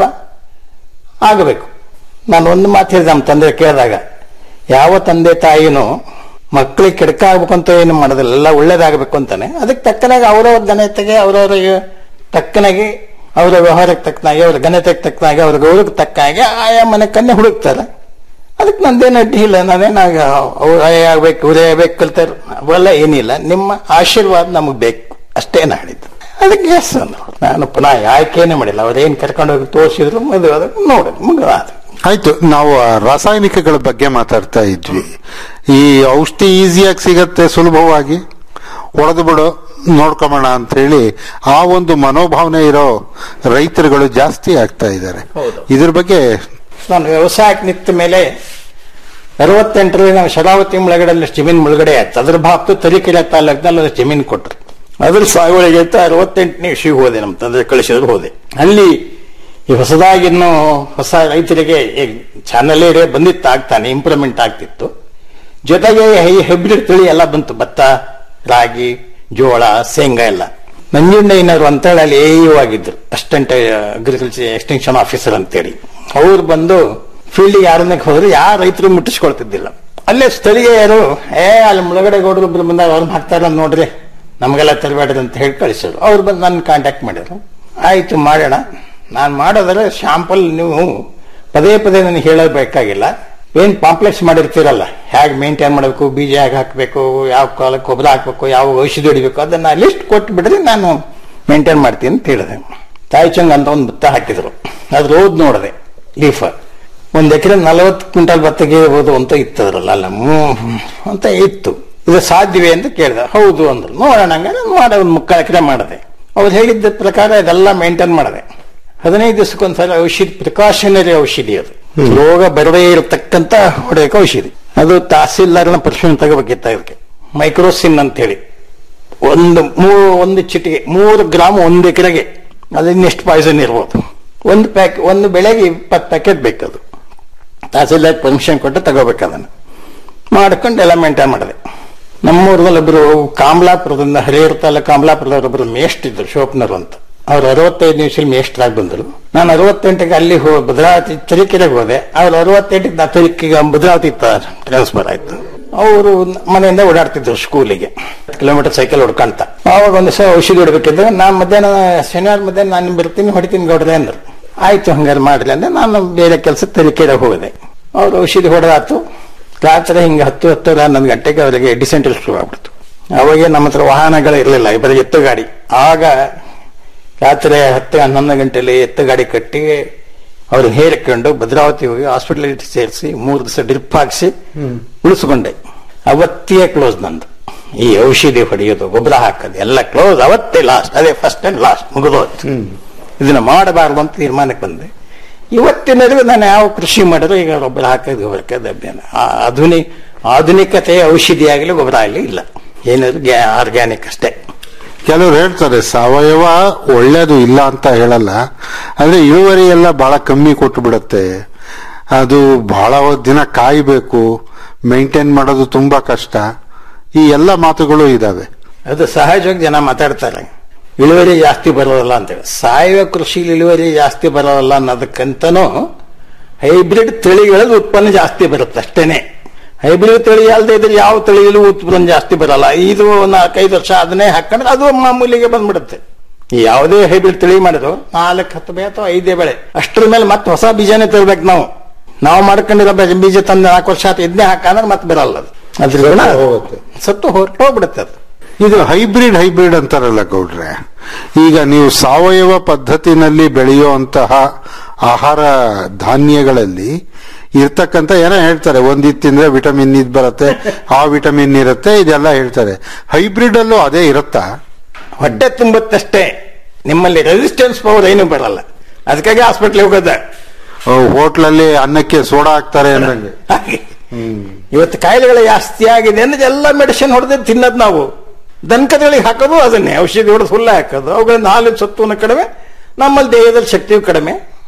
ಆಗಬೇಕು ನಾನು ಒಂದು ಮಾತು ಹೇಳಿದೆ ನಮ್ಮ ತಂದೆ ಕೇಳಿದಾಗ ಯಾವ ತಂದೆ ತಾಯಿನೂ ಮಕ್ಕಳಿಗೆ ಕೆಡಕ ಆಗ್ಬೇಕು ಅಂತ ಏನು ಮಾಡೋದಿಲ್ಲ ಎಲ್ಲ ಒಳ್ಳೇದಾಗಬೇಕು ಅಂತಾನೆ ಅದಕ್ಕೆ ತಕ್ಕನಾಗಿ ಅವರವ್ರ ಘನತೆಗೆ ಅವರವರ ತಕ್ಕನಾಗಿ ಅವರ ವ್ಯವಹಾರಕ್ಕೆ ತಕ್ಕನಾಗಿ ಅವರ ಘನತೆಗೆ ತಕ್ಕನಾಗಿ ಅವರ ಗೌರವಕ್ಕೆ ತಕ್ಕ ಹಾಗೆ ಆಯಾ ಮನೆ ಕನ್ಯೆ ಹುಡುಕ್ತಾರೆ ಅದಕ್ಕೆ ನಂದೇನು ಅಡ್ಡಿ ಇಲ್ಲ ನಾವೇನಾಗ ಅವ್ರು ಆಗ್ಬೇಕು ಇವರೇ ಆಗ್ಬೇಕು ಕಲ್ತಾರೆ ಅವೆಲ್ಲ ಏನಿಲ್ಲ ನಿಮ್ಮ ಆಶೀರ್ವಾದ ನಮಗೆ ಬೇಕು ಅಷ್ಟೇ ನಾ ಹೇಳಿದ್ದು ಅದಕ್ಕೆ ಎಸ್ ಅಂದ್ರು ನಾನು ಪುನಃ ಆಯ್ಕೆನೇ ಮಾಡಿಲ್ಲ ಅವ್ರೇನು ಕರ್ಕೊಂಡು ಹೋಗಿ ತೋರಿಸಿದ್ರು ಮದುವೆ ಆದಾಗ ನೋಡೋದು ಮುಗಿದ ಆಯ್ತು ನಾವು ಆ ರಾಸಾಯನಿಕಗಳ ಬಗ್ಗೆ ಮಾತಾಡ್ತಾ ಇದ್ವಿ ಈ ಔಷಧಿ ಈಸಿಯಾಗಿ ಸಿಗತ್ತೆ ಸುಲಭವಾಗಿ ಹೊಡೆದು ಬಿಡು ನೋಡ್ಕೊಂಬೋಣ ಅಂತ ಹೇಳಿ ಆ ಒಂದು ಮನೋಭಾವನೆ ಇರೋ ರೈತರುಗಳು ಜಾಸ್ತಿ ಆಗ್ತಾ ಇದ್ದಾರೆ ಹೌದು. ಇದ್ರ ಬಗ್ಗೆ ನಾನು ವ್ಯವಸಾಯಕ್ಕೆ ನಿಂತ ಮೇಲೆ ಅರವತ್ತೆಂಟರಲ್ಲಿ ನಾವು ಶರಾವತಿ ಮುಳಗಡೆಲ್ಲಿ ಜಮೀನು ಮುಳುಗಡೆ ಆಯ್ತು ಅದ್ರ ಭಾಗತ್ತು ತರೀಕೆರೆ ತಾಲೂಕಿನಲ್ಲಿ ಒಂದು ಜಮೀನು ಕೊಟ್ರು ಅದ್ರ ಸಾಗುವಳಿಗೆ ಅಂತ ಅರವತ್ತೆಂಟನೇ ಇಶ್ಯೂ ಹೋದೆ ನಮ್ಮ ತಂದೆ ಕಳಿಸಿದ್ರು ಹೋದೆ ಅಲ್ಲಿ ಈ ಹೊಸದಾಗಿ ಇನ್ನು ಹೊಸ ರೈತರಿಗೆ ಚಾನಲ್ ಏರಿಯಾ ಬಂದಿತ್ತು ಆಗ್ತಾನೆ ಇಂಪ್ರೂವ್ಮೆಂಟ್ ಆಗ್ತಿತ್ತು ಜೊತೆಗೆ ಈ ಹೈಬ್ರಿಡ್ ತಳಿ ಎಲ್ಲ ಬಂತು ಭತ್ತ ರಾಗಿ ಜೋಳ ಶೇಂಗಾ ಎಲ್ಲ ನಂಜುಂಡಯ್ಯನವರು ಅಂತೇಳಿ ಅಲ್ಲಿ ಎ ಆಗಿದ್ರು ಅಸಿಸ್ಟೆಂಟ್ ಅಗ್ರಿಕಲ್ಚರ್ ಎಕ್ಸ್ಟೆನ್ಷನ್ ಆಫೀಸರ್ ಅಂತೇಳಿ ಅವ್ರು ಬಂದು ಫೀಲ್ಡ್ ಯಾರನ್ನಕ್ಕೆ ಹೋದ್ರೆ ಯಾರ ರೈತರು ಮುಟ್ಟಿಸ್ಕೊಳ್ತಿದ್ದಿಲ್ಲ ಅಲ್ಲೇ ಸ್ಥಳೀಯರು ಏ ಅಲ್ಲಿ ಮುಳುಗಡೆ ಗೌಡರು ಒಬ್ರು ಬಂದಾಗ ಅವ್ರನ್ನ ಹಾಕ್ತಾರ ನೋಡ್ರಿ ನಮಗೆಲ್ಲ ತರಬೇಡ್ರಿ ಅಂತ ಹೇಳಿ ಕಳಿಸಿದ್ರು ಅವ್ರು ಬಂದು ನನ್ನ ಕಾಂಟ್ಯಾಕ್ಟ್ ಮಾಡಿದ್ರು ಆಯ್ತು ಮಾಡೋಣ ನಾನು ಮಾಡೋದ್ರೆ ಶಾಂಪಲ್ ನೀವು ಪದೇ ಪದೇ ನನಗೆ ಹೇಳಬೇಕಾಗಿಲ್ಲ ಏನ್ ಪಾಂಪ್ಲೆಕ್ಸ್ ಮಾಡಿರ್ತೀರಲ್ಲ ಹೇಗೆ ಮೇಂಟೈನ್ ಮಾಡಬೇಕು ಬೀಜ ಹೇಗೆ ಹಾಕಬೇಕು ಯಾವ ಕಾಲಕ್ಕೆ ಗೊಬ್ಬರ ಹಾಕಬೇಕು ಯಾವ ಔಷಧಿ ಹೊಡಿಬೇಕು ಅದನ್ನ ಲಿಸ್ಟ್ ಕೊಟ್ಟು ಬಿಡ್ರಿ ನಾನು ಮೇಂಟೈನ್ ಮಾಡ್ತೀನಿ ಅಂತ ಹೇಳಿದೆ ತಾಯಿಚಂಗ್ ಅಂತ ಒಂದು ಭತ್ತ ಹಾಕಿದ್ರು ಅದ್ರ ಓದ್ ನೋಡಿದೆ ಲೀಫ್ ಒಂದ್ ಎಕರೆ ನಲವತ್ತು ಕ್ವಿಂಟಲ್ ಭತ್ತಕ್ಕೆ ಇರ್ಬೋದು ಅಂತ ಇತ್ತದ್ರಲ್ಲ ಅಲ್ಲ ಹ್ಮ್ ಅಂತ ಇತ್ತು ಇದು ಸಾಧ್ಯವೇ ಅಂತ ಕೇಳಿದೆ ಹೌದು ಅಂದ್ರು ನೋಡೋಣ ಹಂಗಾರೆ ಮಾಡ ಒಂದು ಮುಕ್ಕಾಲು ಎಕರೆ ಮಾಡಿದೆ ಅವ್ರು ಹೇಳಿದ್ದ ಪ್ರಕಾರ ಇದೆಲ್ಲ ಮೇಂಟೈನ್ ಮಾಡಿದೆ ಹದಿನೈದು ದಿವಸಕ್ಕೊಂದ್ಸಲ ಔಷಧಿ ಪ್ರಿಕಾಷನರಿ ಔಷಧಿ ಅದು ರೋಗ ಬರದೇ ಇರತಕ್ಕಂತ ಹೊಡೆಯಕ್ಕೆ ಔಷಧಿ ಅದು ತಹಸೀಲ್ದಾರ್ನ ಪರ್ಮಿಷನ್ ತಗೋಬೇಕಿತ್ತ ಇದಕ್ಕೆ ಮೈಕ್ರೋಸಿನ್ ಅಂತ ಹೇಳಿ ಒಂದು ಮೂರು ಒಂದು ಚಿಟಿಗೆ ಮೂರು ಗ್ರಾಮ್ ಒಂದು ಎಕರೆಗೆ ಅದನ್ನೆಷ್ಟು ಪಾಯ್ಸನ್ ಇರ್ಬೋದು ಒಂದು ಪ್ಯಾಕ್ ಒಂದು ಬೆಳೆಗೆ ಇಪ್ಪತ್ತು ಪ್ಯಾಕೆಟ್ ಬೇಕದು ತಹಸೀಲ್ದಾರ್ ಪರ್ಮಿಷನ್ ಕೊಟ್ಟು ತಗೋಬೇಕು ಅದನ್ನು ಮಾಡ್ಕೊಂಡು ಎಲ್ಲ ಮೇಂಟೈನ್ ಮಾಡಿದೆ ನಮ್ಮೂರಲ್ಲಿ ಒಬ್ರು ಕಾಮಲಾಪುರದಿಂದ ಹರಿಹರ ತಾಲೂಕು ಕಾಮಲಾಪುರದವರೊಬ್ರು ಮೇಷ್ಟಿದ್ರು ಶೋಪ್ನರು ಅಂತ ಅವ್ರು ಅರವತ್ತೈದು ನಿಮಿಷದಲ್ಲಿ ಮೇಷ್ಟ್ರಾಗಿ ಬಂದರು ನಾನು ಅರವತ್ತೆಂಟಿಗೆ ಅಲ್ಲಿ ಹೋ ಭದ್ರಾವತಿ ತರೀಕೆರೆಗೆ ಹೋದೆ ಅವ್ರು ಅರವತ್ತೆಂಟಿಗೆ ನಾ ತರೀಕೆಗೆ ಭದ್ರಾವತಿ ಟ್ರಾನ್ಸ್ಫರ್ ಆಯ್ತು ಅವರು ಮನೆಯಿಂದ ಓಡಾಡ್ತಿದ್ರು ಸ್ಕೂಲಿಗೆ ಕಿಲೋಮೀಟರ್ ಸೈಕಲ್ ಹೊಡ್ಕೊಂತ ಅವಾಗ ಒಂದು ದಿವಸ ಔಷಧಿ ಹೊಡ್ಬೇಕಿದ್ರೆ ನಾನು ಮಧ್ಯಾಹ್ನ ಶನಿವಾರ ಮಧ್ಯಾಹ್ನ ನಾನು ಬರ್ತೀನಿ ಹೊಡಿತೀನಿ ಗೌಡ್ರೆ ಅಂದ್ರು ಆಯ್ತು ಹಂಗಾರೆ ಮಾಡ್ಲಿ ಅಂದ್ರೆ ನಾನು ಬೇರೆ ಕೆಲಸಕ್ಕೆ ತರೀಕೆರೆ ಹೋದೆ ಅವ್ರು ಔಷಧಿ ಹೊಡೆದಾತು ರಾತ್ರಿ ಹಿಂಗೆ ಹತ್ತು ಹತ್ತರ ಹನ್ನೊಂದು ಗಂಟೆಗೆ ಅವರಿಗೆ ಡಿಸೆಂಟ್ರಿ ಶುರು ಆಗ್ಬಿಡ್ತು ಅವಾಗ ನಮ್ಮ ಹತ್ರ ವಾಹನಗಳು ಇರಲಿಲ್ಲ ಬರೀ ಎತ್ತು ಗಾಡಿ ಆಗ ರಾತ್ರಿ ಹತ್ತು ಹನ್ನೊಂದು ಗಂಟೆಯಲ್ಲಿ ಎತ್ತು ಗಾಡಿ ಕಟ್ಟಿ ಅವ್ರು ಹೇರಿಕೊಂಡು ಭದ್ರಾವತಿ ಹೋಗಿ ಹಾಸ್ಪಿಟಲ್ ಸೇರಿಸಿ ಮೂರು ದಿವಸ ಡ್ರಿಪ್ ಹಾಕಿಸಿ ಉಳಿಸ್ಕೊಂಡೆ ಅವತ್ತೇ ಕ್ಲೋಸ್ ನಂದು ಈ ಔಷಧಿ ಹೊಡೆಯೋದು ಗೊಬ್ಬರ ಹಾಕೋದು ಎಲ್ಲ ಕ್ಲೋಸ್ ಅವತ್ತೇ ಲಾಸ್ಟ್ ಅದೇ ಫಸ್ಟ್ ಅಂಡ್ ಲಾಸ್ಟ್ ಮುಗಿದೋಯ್ತು ಇದನ್ನ ಮಾಡಬಾರ್ದು ಅಂತ ತೀರ್ಮಾನಕ್ಕೆ ಬಂದೆ ಇವತ್ತಿನವರೆಗೂ ನಾನು ಯಾವ ಕೃಷಿ ಮಾಡಿದ್ರು ಈಗ ಗೊಬ್ಬರ ಹಾಕೋದು ಗೊಬ್ಬರಕ್ಕೆ ಅಭಿಯಾನ ಆಧುನಿಕ ಆಧುನಿಕತೆಯ ಔಷಧಿ ಆಗಲಿ ಗೊಬ್ಬರ ಆಗಲಿ ಇಲ್ಲ ಏನಾದ್ರು ಆರ್ಗ್ಯಾನಿಕ್ ಅಷ್ಟೇ ಕೆಲವ್ರು ಹೇಳ್ತಾರೆ ಸಾವಯವ ಒಳ್ಳೇದು ಇಲ್ಲ ಅಂತ ಹೇಳಲ್ಲ ಆದ್ರೆ ಇಳುವರಿ ಎಲ್ಲ ಬಹಳ ಕಮ್ಮಿ ಕೊಟ್ಟು ಬಿಡುತ್ತೆ ಅದು ಬಹಳ ದಿನ ಕಾಯ್ಬೇಕು ಮೇಂಟೈನ್ ಮಾಡೋದು ತುಂಬಾ ಕಷ್ಟ ಈ ಎಲ್ಲ ಮಾತುಗಳು ಇದಾವೆ ಅದು ಸಹಜವಾಗಿ ಜನ ಮಾತಾಡ್ತಾರೆ ಇಳುವರಿ ಜಾಸ್ತಿ ಬರೋದಲ್ಲ ಅಂತೇಳಿ ಸಾವಯವ ಕೃಷಿಲಿ ಇಳುವರಿ ಜಾಸ್ತಿ ಬರೋದಲ್ಲ ಅನ್ನೋದಕ್ಕಂತನೂ ಹೈಬ್ರಿಡ್ ತಳಿಗಳಲ್ಲಿ ಉತ್ಪನ್ನ ಜಾಸ್ತಿ ಬರುತ್ತೆ ಅಷ್ಟೇನೆ ಹೈಬ್ರಿಡ್ ತಳಿ ಅಲ್ಲದೆ ಇದ್ರೆ ಯಾವ ತಳಿಯಲ್ಲೂ ಉತ್ಪನ್ನ ಜಾಸ್ತಿ ಬರಲ್ಲ ಇದು ನಾಲ್ಕೈದು ವರ್ಷ ಅದನ್ನೇ ಹಾಕೊಂಡ್ರೆ ಅದು ಮಾಮೂಲಿಗೆ ಬಂದ್ಬಿಡುತ್ತೆ ಯಾವುದೇ ಹೈಬ್ರಿಡ್ ತಳಿ ಮಾಡಿದ್ರು ನಾಲ್ಕು ಹತ್ತು ಬೆಳೆ ಅಥವಾ ಐದೇ ಬೆಳೆ ಅಷ್ಟರ ಮೇಲೆ ಮತ್ತೆ ಹೊಸ ಬೀಜನೇ ತರಬೇಕು ನಾವು ನಾವು ಮಾಡ್ಕೊಂಡಿರೋ ಬೀಜ- ಬೀಜ ತಂದು ನಾಲ್ಕು ವರ್ಷ ಆತ ಇದನ್ನೇ ಹಾಕಂದ್ರೆ ಮತ್ತೆ ಬರಲ್ಲ ಅದು ಅದ್ರ ಗುಣ ಹೋಗುತ್ತೆ. ಸತ್ತು ಹೊರಟೋಗ್ಬಿಡುತ್ತೆ ಅದು ಇದು ಹೈಬ್ರಿಡ್ ಹೈಬ್ರಿಡ್ ಅಂತಾರಲ್ಲ ಗೌಡ್ರೆ ಈಗ ನೀವು ಸಾವಯವ ಪದ್ಧತಿನಲ್ಲಿ ಬೆಳೆಯುವಂತಹ ಆಹಾರ ಧಾನ್ಯಗಳಲ್ಲಿ ಇರ್ತಕ್ಕಂಥ ಏನೋ ಹೇಳ್ತಾರೆ ಒಂದ್ ಇದ್ ತಿಂದ್ರೆ ವಿಟಮಿನ್ ಇದ್ ಬರುತ್ತೆ ಆ ವಿಟಮಿನ್ ಇರುತ್ತೆ ಇದೆಲ್ಲ ಹೇಳ್ತಾರೆ ಹೈಬ್ರಿಡ್ ಅಲ್ಲೂ ಅದೇ ಇರುತ್ತಾ ಹೊಟ್ಟೆ ತುಂಬುತ್ತಷ್ಟೇ ನಿಮ್ಮಲ್ಲಿ ರೆಸಿಸ್ಟೆನ್ಸ್ ಪವರ್ ಏನು ಬರಲ್ಲ ಅದಕ್ಕಾಗಿ ಹಾಸ್ಪಿಟ್ಲಿಗೆ ಹೋಗೋದ ಹೋಟ್ಲಲ್ಲಿ ಅನ್ನಕ್ಕೆ ಸೋಡಾ ಹಾಕ್ತಾರೆ ಅಂದಂಗೆ ಹಾಗೆ ಇವತ್ತು ಕಾಯಿಲೆಗಳು ಜಾಸ್ತಿ ಆಗಿದೆ ಅಂದ್ರೆ ಎಲ್ಲ ಮೆಡಿಸಿನ್ ಹೊಡೆದು ತಿನ್ನೋದು ನಾವು ದನಕರುಗಳಿಗೆ ಹಾಕೋದು ಅದನ್ನೇ ಔಷಧಿ ಹೊಡೆದು ಹುಲ್ಲ ಹಾಕೋದು ಅವುಗಳಿಂದ ಹಾಲಿನ ಸತ್ವನ ಕಡಿಮೆ ನಮ್ಮಲ್ಲಿ ದೇಹದಲ್ಲಿ ಶಕ್ತಿಯು ಕಡಿಮೆ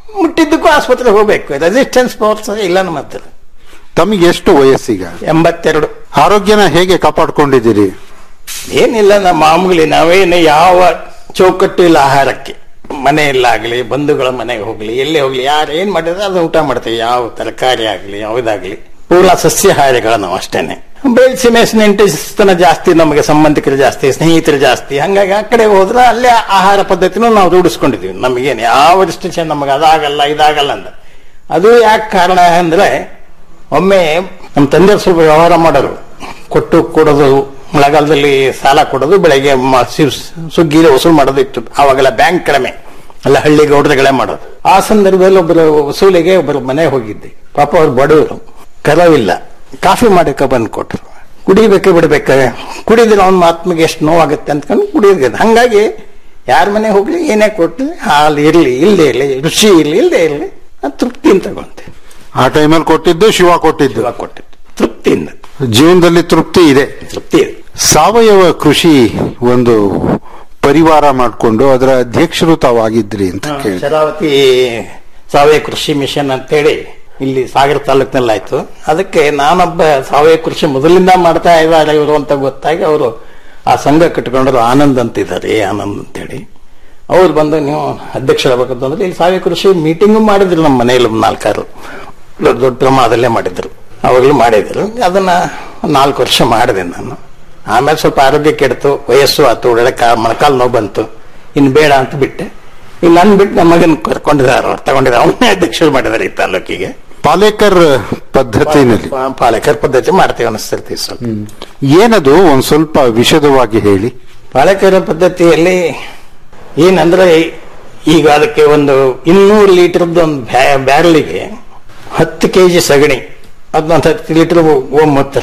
ಮುಟ್ಟಿದ್ದಕ್ಕೂ ಆಸ್ಪತ್ರೆಗೆ ಹೋಗ್ಬೇಕು ರೆಸಿಸ್ಟೆನ್ಸ್ ಪವರ್ಸ್ ಇಲ್ಲ ನಮ್ಮ ಹತ್ರ ತಮಗೆ ಎಷ್ಟು ವಯಸ್ಸೀಗ ಎಂಬತ್ತೆರಡು ಆರೋಗ್ಯನ ಹೇಗೆ ಕಾಪಾಡ್ಕೊಂಡಿದ್ದೀರಿ ಏನಿಲ್ಲ ನಮ್ಮ ಮಾಮೂಲಿ ನಾವೇನು ಯಾವ ಚೌಕಟ್ಟು ಇಲ್ಲ ಆಹಾರಕ್ಕೆ ಮನೆಯಲ್ಲಾಗ್ಲಿ ಬಂಧುಗಳ ಮನೆಗೆ ಹೋಗ್ಲಿ ಎಲ್ಲೇ ಹೋಗ್ಲಿ ಯಾರು ಏನ್ ಮಾಡಿದ್ರೆ ಅದನ್ನ ಊಟ ಮಾಡ್ತೇವೆ ಯಾವ ತರಕಾರಿ ಆಗ್ಲಿ ಯಾವುದಾಗ್ಲಿ ಪೂರ್ಣ ಸಸ್ಯಾಹಾರಿಗಳು ನಾವು ಅಷ್ಟೇನೆ ಬೆಳೆಸಿ ನೆಂಟಿಸ್ತನ ಜಾಸ್ತಿ ನಮಗೆ ಸಂಬಂಧಿಕರು ಜಾಸ್ತಿ ಸ್ನೇಹಿತರು ಜಾಸ್ತಿ ಹಂಗಾಗಿ ಆ ಕಡೆ ಹೋದ್ರೆ ಅಲ್ಲೇ ಆಹಾರ ಪದ್ಧತಿನೂ ನಾವು ರೂಢಿಸ್ಕೊಂಡಿದೀವಿ ನಮಗೇನು ಯಾವ ರಿಸ್ಟ್ರಿಕ್ಷನ್ ನಮಗೆ ಅದಾಗಲ್ಲ ಇದಾಗಲ್ಲ ಅಂತ ಅದು ಯಾಕೆ ಕಾರಣ ಅಂದ್ರೆ ಒಮ್ಮೆ ನಮ್ಮ ತಂದೆ ಸ್ವಲ್ಪ ವ್ಯವಹಾರ ಮಾಡೋರು ಕೊಟ್ಟು ಕೊಡೋದು ಮಳೆಗಾಲದಲ್ಲಿ ಸಾಲ ಕೊಡೋದು ಬೆಳಗ್ಗೆ ಮ- ಸಿ- ಸುಗ್ಗಿ ವಸೂಲು ಮಾಡೋದು ಇತ್ತು ಆವಾಗೆಲ್ಲ ಬ್ಯಾಂಕ್ ಕಡಿಮೆ ಅಲ್ಲ ಹಳ್ಳಿ ಗೌಡ್ರಗಳೇ ಮಾಡೋದು ಆ ಸಂದರ್ಭದಲ್ಲಿ ಒಬ್ಬರು ವಸೂಲಿಗೆ ಒಬ್ಬರು ಮನೆ ಹೋಗಿದ್ದೆ ಪಾಪ ಅವ್ರು ಬಡವರು ಕರವಿಲ್ಲ ಕಾಫಿ ಮಾಡಕ್ಕೆ ಬಂದು ಕೊಟ್ಟರು ಕುಡಿಬೇಕೆ ಬಿಡ್ಬೇಕೆ ಕುಡಿದ್ರೆ ಅವನ ಆತ್ಮಿಗೆ ಎಷ್ಟು ನೋವಾಗುತ್ತೆ ಅಂದ್ಕೊಂಡು ಕುಡಿಯೋದು ಹಂಗಾಗಿ ಯಾರ ಮನೆ ಹೋಗ್ಲಿ ಏನೇ ಕೊಟ್ಟು ಹಾಲು ಇರ್ಲಿ ಇಲ್ಲದೆ ಇರಲಿ ರುಚಿ ಇರ್ಲಿ ಇಲ್ಲದೆ ಇರಲಿ ತೃಪ್ತಿಯಿಂದ ತಗೊಂತೆ ಆ ಟೈಮಲ್ಲಿ ಕೊಟ್ಟಿದ್ದು ಶಿವ ಕೊಟ್ಟಿದ್ದು ಇವಾಗ ಕೊಟ್ಟಿದ್ದು ತೃಪ್ತಿಯಿಂದ ಜೀವನದಲ್ಲಿ ತೃಪ್ತಿ ಇದೆ ತೃಪ್ತಿ ಇದೆ ಸಾವಯವ ಕೃಷಿ ಒಂದು ಪರಿವಾರ ಮಾಡಿಕೊಂಡು ಅದರ ಅಧ್ಯಕ್ಷರು ತಾವಾಗಿದ್ರಿ ಅಂತ ಕೇಳಿ ಶರಾವತಿ ಸಾವಯವ ಕೃಷಿ ಮಿಷನ್ ಅಂತೇಳಿ ಇಲ್ಲಿ ಸಾಗರ ತಾಲೂಕಿನಲ್ಲಿ ಆಯ್ತು ಅದಕ್ಕೆ ನಾನೊಬ್ಬ ಸಾವಯವ ಕೃಷಿ ಮೊದಲಿಂದ ಮಾಡ್ತಾ ಇದ್ದಾರೆ ಇವರು ಅಂತ ಗೊತ್ತಾಗಿ ಅವರು ಆ ಸಂಘ ಕಟ್ಕೊಂಡ್ರು ಆನಂದ್ ಅಂತ ಇದ್ದಾರೆ ಎ ಆನಂದ್ ಅಂತೇಳಿ ಅವ್ರು ಬಂದು ನೀವು ಅಧ್ಯಕ್ಷರಾಗಬೇಕಂತ ಅಂದ್ರೆ ಇಲ್ಲಿ ಸಾವಯವ ಕೃಷಿ ಮೀಟಿಂಗು ಮಾಡಿದ್ರು ನಮ್ಮ ಮನೆಯಲ್ಲಿ ಒಂದು ನಾಲ್ಕಾರು ದೊಡ್ಡ ದೊಡ್ಡ ಪ್ರಮಾಣದಲ್ಲೇ ಮಾಡಿದ್ರು ಅವಾಗಲೂ ಮಾಡಿದ್ರು ಅದನ್ನ ನಾಲ್ಕು ವರ್ಷ ಮಾಡಿದೆ ನಾನು ಆಮೇಲೆ ಸ್ವಲ್ಪ ಆರೋಗ್ಯ ಕೆಡ್ತು ವಯಸ್ಸು ಆತು ಒಳ್ಳೆ ಕಾ ಮೊಳಕಾಲು ನೋವು ಬಂತು ಇನ್ನು ಬೇಡ ಅಂತ ಬಿಟ್ಟೆ ಈಗ ನನ್ ಬಿಟ್ಟು ನಮ್ಮ ಮಗನ್ ಕರ್ಕೊಂಡಿದ್ದಾರೆ ಅವ್ರು ತಗೊಂಡಿದ್ದಾರೆ ಅವನ್ನೇ ಅಧ್ಯಕ್ಷರು ಮಾಡಿದ್ದಾರೆ ಈ ತಾಲೂಕಿಗೆ ಪಾಲೇಕರ್ ಪದ್ಧತಿನಲ್ಲಿ ಪಾ- ಪಾಲಕರ ಪದ್ಧತಿ ಮಾಡ್ತೀವಿ ಅನಿಸ್ತಿರ್ತೀವಿ ಸ್ವಲ್ಪ ಏನದು ಒಂದ್ ಸ್ವಲ್ಪ ವಿಶದವಾಗಿ ಹೇಳಿ ಪಾಲಕರ ಪದ್ಧತಿಯಲ್ಲಿ ಏನಂದ್ರೆ ಈಗ ಅದಕ್ಕೆ ಒಂದು ಇನ್ನೂರು ಲೀಟರ್ದು ಒಂದು ಬ್ಯಾರಲಿಗೆ ಹತ್ತು ಕೆಜಿ ಸಗಣಿ ಅದನ್ನೊಂದು ಹತ್ತು ಲೀಟರ್ ಗೋಮೂತ್ರ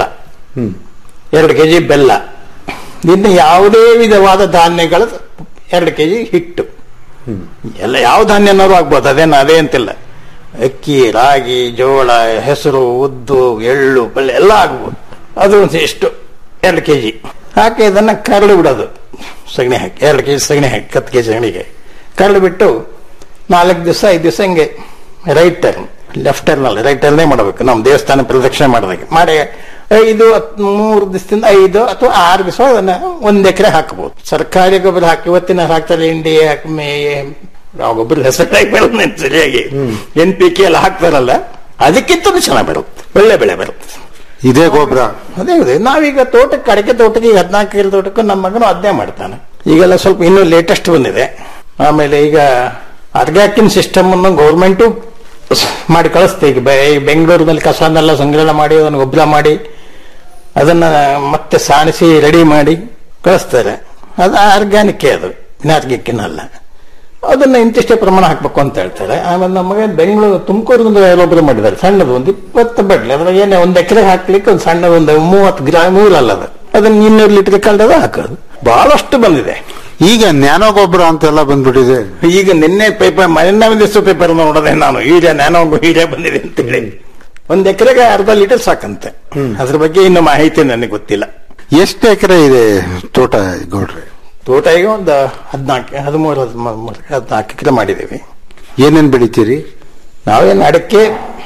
ಎರಡು ಕೆಜಿ ಬೆಲ್ಲ ಇನ್ನು ಯಾವುದೇ ವಿಧವಾದ ಧಾನ್ಯಗಳು ಎರಡು ಕೆಜಿ ಹಿಟ್ಟು ಎಲ್ಲ ಯಾವ ಧಾನ್ಯನಾದ್ರು ಆಗ್ಬೋದು ಅದೇನು ಅದೇ ಅಂತಿಲ್ಲ ಅಕ್ಕಿ ರಾಗಿ ಜೋಳ ಹೆಸರು ಉದ್ದು ಎಳ್ಳು ಬೆಳೆ ಎಲ್ಲ ಆಗ್ಬೋದು ಅದು ಒಂದು ಎಷ್ಟು ಎರಡು ಕೆಜಿ ಹಾಕಿ ಇದನ್ನ ಕರಳು ಬಿಡೋದು ಸಗಣಿ ಹಾಕಿ ಎರಡು ಕೆಜಿ ಸಗಣಿ ಹಾಕಿ ಹತ್ತು ಕೆಜಿ ಸಗಣಿಗೆ ಕರಳು ಬಿಟ್ಟು ನಾಲ್ಕು ದಿವಸ ಐದು ದಿವಸ ಹಿಂಗೆ ರೈಟ್ ಟರ್ನ್ ಲೆಫ್ಟ್ ಟರ್ನ್ ಅಲ್ಲ ರೈಟ್ ಟರ್ನೇ ಮಾಡಬೇಕು ನಮ್ಮ ದೇವಸ್ಥಾನ ಪ್ರದಕ್ಷಿಣೆ ಮಾಡಿದಾಗ ಮಾಡಿ ಐದು ಹತ್- ಮೂರು ದಿವಸದಿಂದ ಐದು ಅಥವಾ ಆರು ದಿವಸ ಅದನ್ನ ಒಂದ್ ಎಕರೆ ಹಾಕಬಹುದು ಸರ್ಕಾರಿ ಗೊಬ್ಬರ ಹಾಕಿ ಇವತ್ತಿನ ಹಾಕ್ತಾರೆ ಇಂಡಿ ಹಾಕಿ ಮೇ ಆ ಗೊಬ್ಬರದ ಹೆಸರು ನೆನ್ಪ್ ಸರಿಯಾಗಿ ಎನ್ ಪಿ ಕೆ ಎಲ್ಲ ಹಾಕ್ತಾರಲ್ಲ ಅದಕ್ಕಿಂತ ಚೆನ್ನಾಗಿ ಬರುತ್ತೆ ಒಳ್ಳೆ ಬೆಳೆ ಬರುತ್ತೆ ಇದೇ ಗೊಬ್ಬರ ಅದೇ ಇದೆ ನಾವೀಗ ತೋಟಕ್ಕೆ ಅಡಿಕೆ ತೋಟಕ್ಕೆ ಈಗ ಹದಿನಾಲ್ಕು ಎಕರೆ ತೋಟಕ್ಕೂ ನಮ್ಮ ಮಗನು ಅದನ್ನೇ ಮಾಡ್ತಾನೆ ಈಗೆಲ್ಲ ಸ್ವಲ್ಪ ಇನ್ನೂ ಲೇಟೆಸ್ಟ್ ಬಂದಿದೆ ಆಮೇಲೆ ಈಗ ಅರ್ಗ್ಯಾಕಿನ್ ಸಿಸ್ಟಮ್ ಅನ್ನು ಗೌರ್ಮೆಂಟು ಮಾಡಿ ಕಳಿಸ್ತೆ ಈಗ ಬೆ- ಬೆಂಗಳೂರಿನಲ್ಲಿ ಕಸನೆಲ್ಲ ಸಂಗ್ರಹಣ ಮಾಡಿ ಅದನ್ನು ಗೊಬ್ಬರ ಮಾಡಿ ಅದನ್ನ ಮತ್ತೆ ಸಾಣಿಸಿ ರೆಡಿ ಮಾಡಿ ಕಳಿಸ್ತಾರೆ ಅದು ಆರ್ಗ್ಯಾನಿಕ್ ಅದು ಇನಾರ್ಗ್ಯಾನಿಕ್ ಅಲ್ಲ ಅದನ್ನ ಇಂತಿಷ್ಟೇ ಪ್ರಮಾಣ ಹಾಕ್ಬೇಕು ಅಂತ ಹೇಳ್ತಾರೆ ಆಮೇಲೆ ನಮಗೆ ಬೆಂಗಳೂರು ತುಮಕೂರಿನಿಂದ ಎಲ್ಲೊಬ್ಬರು ಮಾಡಿದ್ದಾರೆ ಸಣ್ಣದು ಒಂದು ಇಪ್ಪತ್ತು ಬಡ್ಲಿ ಅದ್ರಾಗ ಏನೇ ಒಂದು ಎಕರೆ ಹಾಕ್ಲಿಕ್ಕೆ ಒಂದು ಸಣ್ಣ ಒಂದು ಮೂವತ್ತು ಗ್ರಾಮ್ ಅಲ್ಲ ಅದು ಅದನ್ನ ಇನ್ನೂರು ಲೀಟರ್ ಕಳೆದ ಹಾಕೋದು ಬಹಳಷ್ಟು ಬಂದಿದೆ ಈಗ ನ್ಯಾನೋ ಗೊಬ್ಬರ ಅಂತೆಲ್ಲ ಬಂದ್ಬಿಟ್ಟಿದೆ ಈಗ ನಿನ್ನೆ ಪೇಪರ್ ಮೊನ್ನೆ ದಿವಸ ಪೇಪರ್ ನೋಡಿದೆ ನಾನು ಹೀರೆ ನ್ಯಾನೋ ಹೀರೆ ಬಂದಿದೆ ಅಂತ ಹೇಳಿ ಒಂದ್ ಎಕರೆಗೆ ಅರ್ಧ ಲೀಟರ್ ಸಾಕಂತೆ ಅದ್ರ ಬಗ್ಗೆ ಇನ್ನು ಮಾಹಿತಿ ನನಗೆ ಗೊತ್ತಿಲ್ಲ ಎಷ್ಟು ಎಕರೆ ಇದೆ ತೋಟ ಗೌಡ್ರೆ ತೋಟ ಈಗ ಒಂದು ಹದಿನಾಲ್ಕು ಹದಿಮೂರು ಹದಿಮೂರು ಹದಿನಾಲ್ಕು ಎಕರೆ ಮಾಡಿದ್ದೀವಿ ಏನೇನ್ ಬೆಳಿತೀರಿ ನಾವೇನು ಅಡಿಕೆ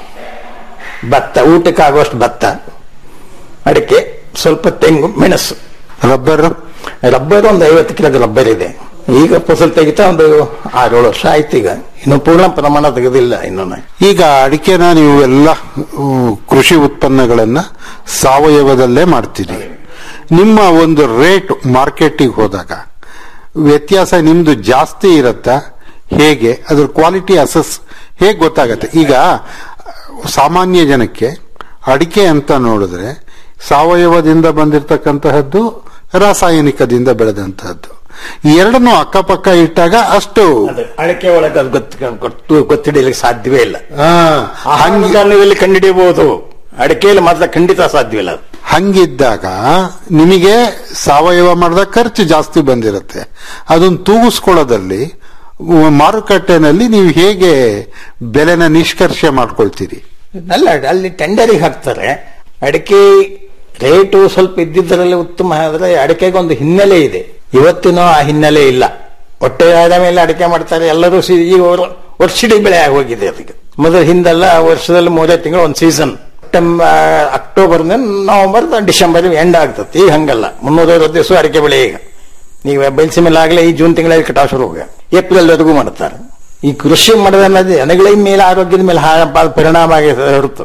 ಭತ್ತ ಊಟಕ್ಕೆ ಆಗುವಷ್ಟು ಭತ್ತ ಅಡಿಕೆ ಸ್ವಲ್ಪ ತೆಂಗು ಮೆಣಸು ರಬ್ಬರ್ ರಬ್ಬರ್ ಒಂದು ಐವತ್ತು ಕಿಲೋ ರಬ್ಬರ್ ಇದೆ ಈಗ ಫಸಲು ತೆಗಿತಾ ಒಂದು ಆರೇಳು ವರ್ಷ ಆಯ್ತು ಈಗ ಇನ್ನು ಪೂರ್ಣ ಪ್ರಮಾಣ ತೆಗೆದಿಲ್ಲ ಇನ್ನು ಈಗ ಅಡಿಕೆನ ನೀವು ಎಲ್ಲ ಹ್ಮ್, ಕೃಷಿ ಉತ್ಪನ್ನಗಳನ್ನ ಸಾವಯವದಲ್ಲೇ ಮಾಡ್ತೀರಿ ನಿಮ್ಮ ಒಂದು ರೇಟ್ ಮಾರ್ಕೆಟಿಗೆ ಹೋದಾಗ ವ್ಯತ್ಯಾಸ ನಿಮ್ದು ಜಾಸ್ತಿ ಇರತ್ತಾ ಹೇಗೆ ಅದ್ರ ಕ್ವಾಲಿಟಿ ಅಸಸ್ ಹೇಗೆ ಗೊತ್ತಾಗತ್ತೆ ಈಗ ಸಾಮಾನ್ಯ ಜನಕ್ಕೆ ಅಡಿಕೆ ಅಂತ ನೋಡಿದ್ರೆ ಸಾವಯವದಿಂದ ಬಂದಿರತಕ್ಕಂತಹದ್ದು ರಾಸಾಯನಿಕದಿಂದ ಬೆಳೆದಂತಹದ್ದು ಈ ಎರಡನ್ನೂ ಅಕ್ಕಪಕ್ಕ ಇಟ್ಟಾಗ ಅಷ್ಟು ಅಡಿಕೆ ಒಳಗೆ ಅದು ಗೊತ್ತು ಗೊತ್ತು ಗೊತ್ತಿಡಲಿಕ್ಕೆ ಸಾಧ್ಯವೇ ಇಲ್ಲ ಆ, ಹಂಗೆ ಇಲ್ಲಿ ಕಂಡುಹಿಡಿಯಬಹುದು ಅಡಿಕೆಯಲ್ಲಿ ಮಾತ್ರ ಖಂಡಿತ ಸಾಧ್ಯವಿಲ್ಲ ಅದು. ಹಂಗಿದ್ದಾಗ ನಿಮಗೆ ಸಾವಯವ ಮಾಡಿದ ಖರ್ಚು ಜಾಸ್ತಿ ಬಂದಿರುತ್ತೆ ಅದನ್ನು ತೂಗಿಸ್ಕೊಳ್ಳೋದಲ್ಲಿ ಉ- ಮಾರುಕಟ್ಟೆನಲ್ಲಿ ನೀವು ಹೇಗೆ ಬೆಲೆನ ನಿಷ್ಕರ್ಷೆ ಮಾಡ್ಕೊಳ್ತೀರಿ ಅಲ್ಲ ಅಲ್ಲಿ ಟೆಂಡರಿಗೆ ಹಾಕ್ತಾರೆ ಅಡಿಕೆ ರೇಟು ಸ್ವಲ್ಪ ಇದ್ದಿದ್ದರಲ್ಲಿ ಉತ್ತಮ ಆದ್ರೆ ಅಡಿಕೆಗೆ ಒಂದು ಹಿನ್ನೆಲೆ ಇದೆ ಇವತ್ತಿನೂ ಆ ಹಿನ್ನೆಲೆ ಇಲ್ಲ ಹೊಟ್ಟೆ ಆದ ಮೇಲೆ ಅಡಿಕೆ ಮಾಡ್ತಾರೆ ಎಲ್ಲರೂ ಸಿ- ಈಗ ಅವರು ವರ್ಷಿಡೀ ಬೆಳೆ ಆಗಿ ಹೋಗಿದೆ ಅದಕ್ಕೆ ಮೊದಲು ಹಿಂದೆಲ್ಲ ವರ್ಷದಲ್ಲಿ ಮೂರೇ ತಿಂಗಳು ಒಂದು season September October November December end ಆಗ್ತದೆ ಈಗ ಹಂಗಲ್ಲ ಮುನ್ನೂರೈವತ್ತು ದಿವಸ ಅಡಿಕೆ ಬೆಳೆ ಈಗ ಈಗ ಬಯಲ್ಸಿ ಮೇಲೆ ಆಗಲೇ ಈ ಜೂನ್ ತಿಂಗಳಲ್ಲಿ ಕಟಾವು ಶುರು ಹೋಗ ಏಪ್ರಿಲ್ ವರೆಗೂ ಮಾಡ್ತಾರೆ ಈ ಕೃಷಿ ಮಾಡೋದು ಅನ್ನೋದು ಜನಗಳ ಮೇಲೆ ಆರೋಗ್ಯದ ಮೇಲೆ ಹಾ- ಭಾಳ ಪರಿಣಾಮ ಆಗಿದೆ ಹೊರತು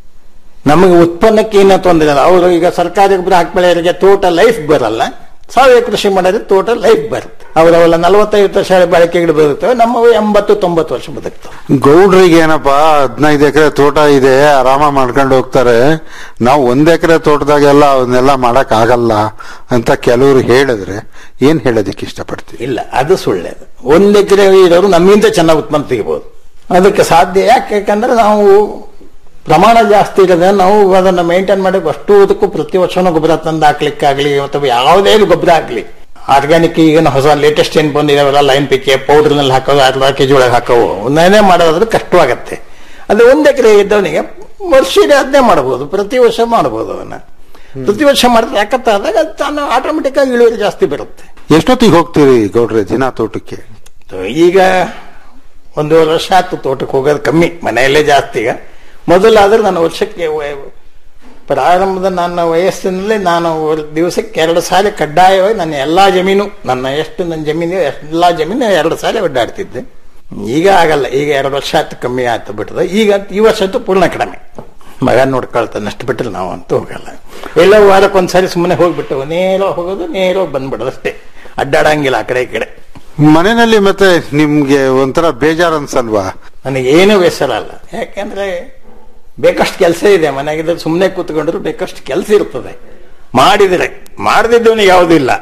ನಮಗೆ ಉತ್ಪನ್ನಕ್ಕೆ ಏನೋ ತೊಂದರೆ ಇಲ್ಲ ಅವರು ಈಗ ಸರ್ಕಾರಿ ಗೊಬ್ಬರ ಹಾಕ್ಬಳೆಯವರಿಗೆ ತೋಟ ಲೈಫ್ ಬರಲ್ಲ ಸಾವಯವ ಕೃಷಿ ಮಾಡಿದ್ರೆ ತೋಟ ಲೈಫ್ ಬರುತ್ತೆ ಅವರವೆಲ್ಲ ನಲವತ್ತೈದು ವರ್ಷ ಬಾಳಿಕೆಗಳು ಬದುಕ್ತವೆ ನಮ್ಮವು ಎಂಬತ್ತು ತೊಂಬತ್ತು ವರ್ಷ ಬದುಕ್ತವೆ ಗೌಡ್ರಿಗೆ ಏನಪ್ಪಾ ಹದಿನೈದು ಎಕರೆ ತೋಟ ಇದೆ ಆರಾಮ ಮಾಡ್ಕೊಂಡು ಹೋಗ್ತಾರೆ ನಾವು ಒಂದ್ ಎಕರೆ ತೋಟದಾಗೆಲ್ಲ ಅವನ್ನೆಲ್ಲ ಮಾಡಕ್ ಆಗಲ್ಲ ಅಂತ ಕೆಲವರು ಹೇಳಿದ್ರೆ ಏನ್ ಹೇಳೋದಕ್ಕೆ ಇಷ್ಟಪಡ್ತೀವಿ ಇಲ್ಲ ಅದು ಸುಳ್ಳೇದು ಒಂದ್ ಎಕರೆ ಇರೋರು ನಮ್ಮಿಂದ ಚೆನ್ನಾಗಿ ಉತ್ಪನ್ನ ತೆಗಿಬಹುದು ಅದಕ್ಕೆ ಸಾಧ್ಯ ಯಾಕೆ ಯಾಕಂದ್ರೆ ನಾವು ಪ್ರಮಾಣ ಜಾಸ್ತಿ ಇರೋದ್ರೆ ನಾವು ಅದನ್ನ ಮೇಂಟೈನ್ ಮಾಡಕ್ಕೆ ಅಷ್ಟು ಅದಕ್ಕೂ ಪ್ರತಿ ವರ್ಷನೂ ಗೊಬ್ಬರ ತಂದು ಹಾಕ್ಲಿಕ್ಕಾಗ್ಲಿ ಅಥವಾ ಯಾವುದೇ ಗೊಬ್ಬರ ಆಗ್ಲಿ ಆರ್ಗ್ಯಾನಿಕ್ ಈಗ ಹೊಸ ಲೇಟೆಸ್ಟ್ ಏನ್ ಬಂದಿದಾವಲ್ಲ ಲೈನ್ ಪಿಕ್ಕೆ ಪೌಡರ್ ನಲ್ಲಿ ಹಾಕೋದು ಅರ್ಧ ಕೆಜಿ ಒಳಗೆ ಹಾಕೋವು ಒಂದನೇ ಮಾಡೋದಾದ್ರೆ ಕಷ್ಟವಾಗತ್ತೆ ಅದು ಒಂದ್ ಎಕರೆ ಇದ್ದವನಿಗೆ ವರ್ಷ ಅದನ್ನೇ ಮಾಡಬಹುದು ಪ್ರತಿ ವರ್ಷ ಮಾಡಬಹುದು ಅದನ್ನ ಪ್ರತಿ ವರ್ಷ ಮಾಡಿದ್ರೆ ಯಾಕತ್ತಾದಾಗ ಅದು ತಾನು ಆಟೋಮೆಟಿಕ್ ಆಗಿ ಇಳುವರಿ ಜಾಸ್ತಿ ಬರುತ್ತೆ ಎಷ್ಟೊತ್ತಿಗೆ ಹೋಗ್ತೀರಿ ಗೌಡ್ರೆ ದಿನ ತೋಟಕ್ಕೆ ಈಗ ಒಂದೂವರೆ ವರ್ಷ ಆಯ್ತು ತೋಟಕ್ಕೆ ಹೋಗೋದು ಕಮ್ಮಿ ಮನೆಯಲ್ಲೇ ಜಾಸ್ತಿ ಈಗ ಮೊದಲಾದ್ರೆ ನಾನು ವರ್ಷಕ್ಕೆ ವ- ಪ್ರಾರಂಭದ ನನ್ನ ವಯಸ್ಸಿನಲ್ಲಿ ನಾನು ಒಂದು ದಿವಸಕ್ಕೆ ಎರಡು ಸಾರಿ ಕಡ್ಡಾಯವಾಗಿ ನನ್ನ ಎಲ್ಲಾ ಜಮೀನು ನನ್ನ ಎಷ್ಟು ನನ್ನ ಜಮೀನು ಎಲ್ಲಾ ಜಮೀನು ಎರಡು ಸಾರಿ ಒಡ್ಡಾಡ್ತಿದ್ದೆ ಈಗ ಆಗಲ್ಲ ಈಗ ಎರಡು ವರ್ಷ ಆಯ್ತು ಕಮ್ಮಿ ಆಯ್ತು ಬಿಟ್ಟದ ಈಗ ಈ ವರ್ಷ ಅಂತೂ ಪೂರ್ಣ ಕಡಿಮೆ ಮಗ ನೋಡ್ಕೊಳ್ತಾನೆ ಅಷ್ಟು ಬಿಟ್ಟರೆ ನಾವು ಅಂತೂ ಹೋಗಲ್ಲ ಎಲ್ಲ ವಾರಕ್ಕೊಂದ್ಸಾರಿ ಸುಮ್ಮನೆ ಹೋಗ್ಬಿಟ್ಟು ನೇರ ಹೋಗೋದು ನೇರ ಬಂದ್ಬಿಡೋದು ಅಷ್ಟೇ ಅಡ್ಡಾಡಂಗಿಲ್ಲ ಆ ಕಡೆ ಈ ಕಡೆ ಮನೆಯಲ್ಲಿ ಮತ್ತೆ ನಿಮ್ಗೆ ಒಂಥರ ಬೇಜಾರ್ ಅನ್ಸಲ್ವಾ ನನಗೆ ಏನು ಬೇಸರ ಅಲ್ಲ ಯಾಕೆಂದ್ರೆ ಬೇಕಷ್ಟು ಕೆಲಸ ಇದೆ ಮನೆಗಿದ್ರೆ ಸುಮ್ಮನೆ ಕೂತ್ಕೊಂಡ್ರು ಬೇಕಷ್ಟು ಕೆಲಸ ಇರ್ತದೆ ಮಾಡಿದ್ರೆ ಮಾಡದಿದ್ದವನಿಗೆ ಯಾವುದೂ ಇಲ್ಲ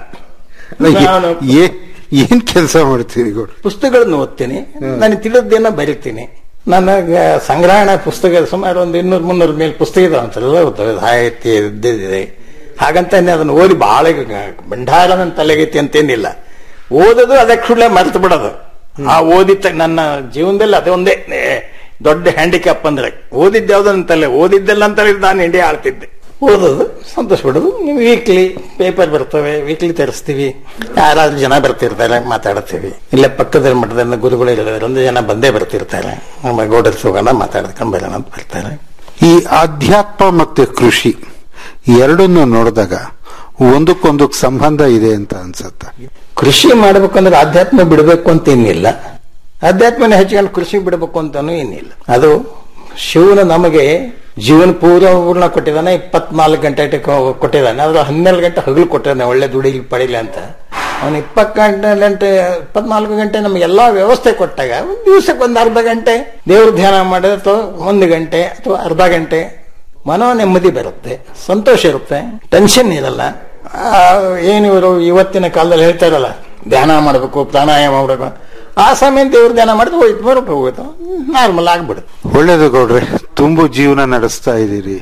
ನಾನು ಏ- ಏನ್ ಕೆಲಸ ಮಾಡ್ತೀರಿ ಗೌಡ್ರೆ ಪುಸ್ತಕಗಳನ್ನು ಓದ್ತೀನಿ ನನಗೆ ತಿಳಿದ್ದೇನ ಬರಿತೀನಿ ನನಗೆ ಸಂಗ್ರಹಣ ಪುಸ್ತಕ ಸುಮಾರು ಒಂದು ಇನ್ನೂರು ಮುನ್ನೂರ ಮೇಲೆ ಪುಸ್ತಕ ಇದಾವೆ ಅಂತೆಲ್ಲ ಓದ್ತವೆ ಸಾಹಿತ್ಯ ಇದ್ದಿದೆ ಹಾಗಂತ ಅದನ್ನು ಓದಿ ಬಹಳ ಭಂಡಾರ ನನ್ನ ತಲೆಗೈತಿ ಅಂತೇನಿಲ್ಲ ಓದೋದು ಅದಕ್ಕೆ ಸುಳ್ಳೆ ಮರೆತು ಬಿಡೋದು ಆ ಓದಿದ ನನ್ನ ಜೀವನದಲ್ಲಿ ಅದೇ ಒಂದೇ ಏ, ದೊಡ್ಡ ಹ್ಯಾಂಡಿಕ್ಯಾಪ್ ಅಂದ್ರೆ ಓದಿದ್ದು ಯಾವ್ದು ನನ್ನ ತಲೆ ಓದಿದ್ದೆಲ್ಲ ಅಂತ ಹೇಳಿದ್ರೆ ನಾನು ಇಂಡಿಯಾ ಆಳ್ತಿದ್ದೆ ಓದೋದು ಸಂತೋಷ ಪಡೋದು ವೀಕ್ಲಿ ಪೇಪರ್ ಬರ್ತವೆ ವೀಕ್ಲಿ ತರಿಸ್ತೀವಿ ಯಾರಾದ್ರೂ ಜನ ಬರ್ತಿರ್ತಾರೆ ಮಾತಾಡ್ತೀವಿ ಇಲ್ಲೇ ಪಕ್ಕದ ಮಠದಲ್ಲಿ ಗುರುಗಳು ಇದ್ದಾರೆ ಒಂದು ಜನ ಬಂದೇ ಬರ್ತಿರ್ತಾರೆ ನಮ್ಮ ಗೌಡರ್ ಹೋಗೋಣ ಮಾತಾಡ್ಕೊಂಡು ಬರೋಣ ಅಂತ ಬರ್ತಾರೆ ಈ ಅಧ್ಯಾತ್ಮ ಮತ್ತೆ ಕೃಷಿ ಎರಡನ್ನು ನೋಡಿದಾಗ ಒಂದಕ್ಕೊಂದಕ್ಕೆ ಸಂಬಂಧ ಇದೆ ಅಂತ ಅನ್ಸತ್ತ ಕೃಷಿ ಮಾಡ್ಬೇಕಂದ್ರೆ ಆಧ್ಯಾತ್ಮ ಬಿಡಬೇಕು ಅಂತ ಏನಿಲ್ಲ ಅಧ್ಯಾತ್ಮನ ಹೆಚ್ಚಿಕೊಂಡು ಕೃಷಿ ಬಿಡಬೇಕು ಅಂತಾನು ಏನಿಲ್ಲ ಅದು ಶಿವನು ನಮಗೆ ಜೀವನ ಪೂರ್ಣ ಪೂರ್ಣ ಕೊಟ್ಟಿದ್ದಾನೆ ಇಪ್ಪತ್ನಾಲ್ಕು ಗಂಟೆ ಟ- ಕೊಟ್ಟಿದ್ದಾನೆ ಅದ್ರ ಹನ್ನೆರಡು ಗಂಟೆ ಹಗಲು ಕೊಟ್ಟಿದ್ದಾನೆ ಒಳ್ಳೆ ದುಡಿಲಿ ಪಡಿಲಿ ಅಂತ ಅವನು ಇಪ್ಪತ್ತು ಗಂಟೆ ಗಂಟೆ ಇಪ್ಪತ್ನಾಲ್ಕು ಗಂಟೆ ನಮಗೆ ಎಲ್ಲಾ ವ್ಯವಸ್ಥೆ ಕೊಟ್ಟಾಗ ಒಂದು ದಿವಸಕ್ಕೆ ಒಂದು ಅರ್ಧ ಗಂಟೆ ದೇವ್ರ ಧ್ಯಾನ ಮಾಡಿದ್ರೆ ಅಥವಾ ಒಂದು ಗಂಟೆ ಅಥವಾ ಅರ್ಧ ಗಂಟೆ ಮನೋ ನೆಮ್ಮದಿ ಬರುತ್ತೆ ಸಂತೋಷ ಇರುತ್ತೆ ಟೆನ್ಷನ್ ಇರಲ್ಲ ಆ, ಏನು ಇವರು ಇವತ್ತಿನ ಕಾಲದಲ್ಲಿ ಹೇಳ್ತಾರಲ್ಲ ಧ್ಯಾನ ಮಾಡಬೇಕು ಪ್ರಾಣಾಯಾಮ ಮಾಡಬೇಕು ಆ ಸಮಯ ದೇವ್ರ ಧ್ಯಾನ ಮಾಡಿದ್ರೆ ಹೋಯ್ತು ಬರೋಕೆ ಹೋಗುತ್ತೆ ನಾರ್ಮಲ್ ಆಗ್ಬಿಡುತ್ತೆ ಒಳ್ಳೇದು ಗೌಡ್ರೆ ತುಂಬು ಜೀವನ ನಡೆಸ್ತಾ ಇದ್ದೀರಿ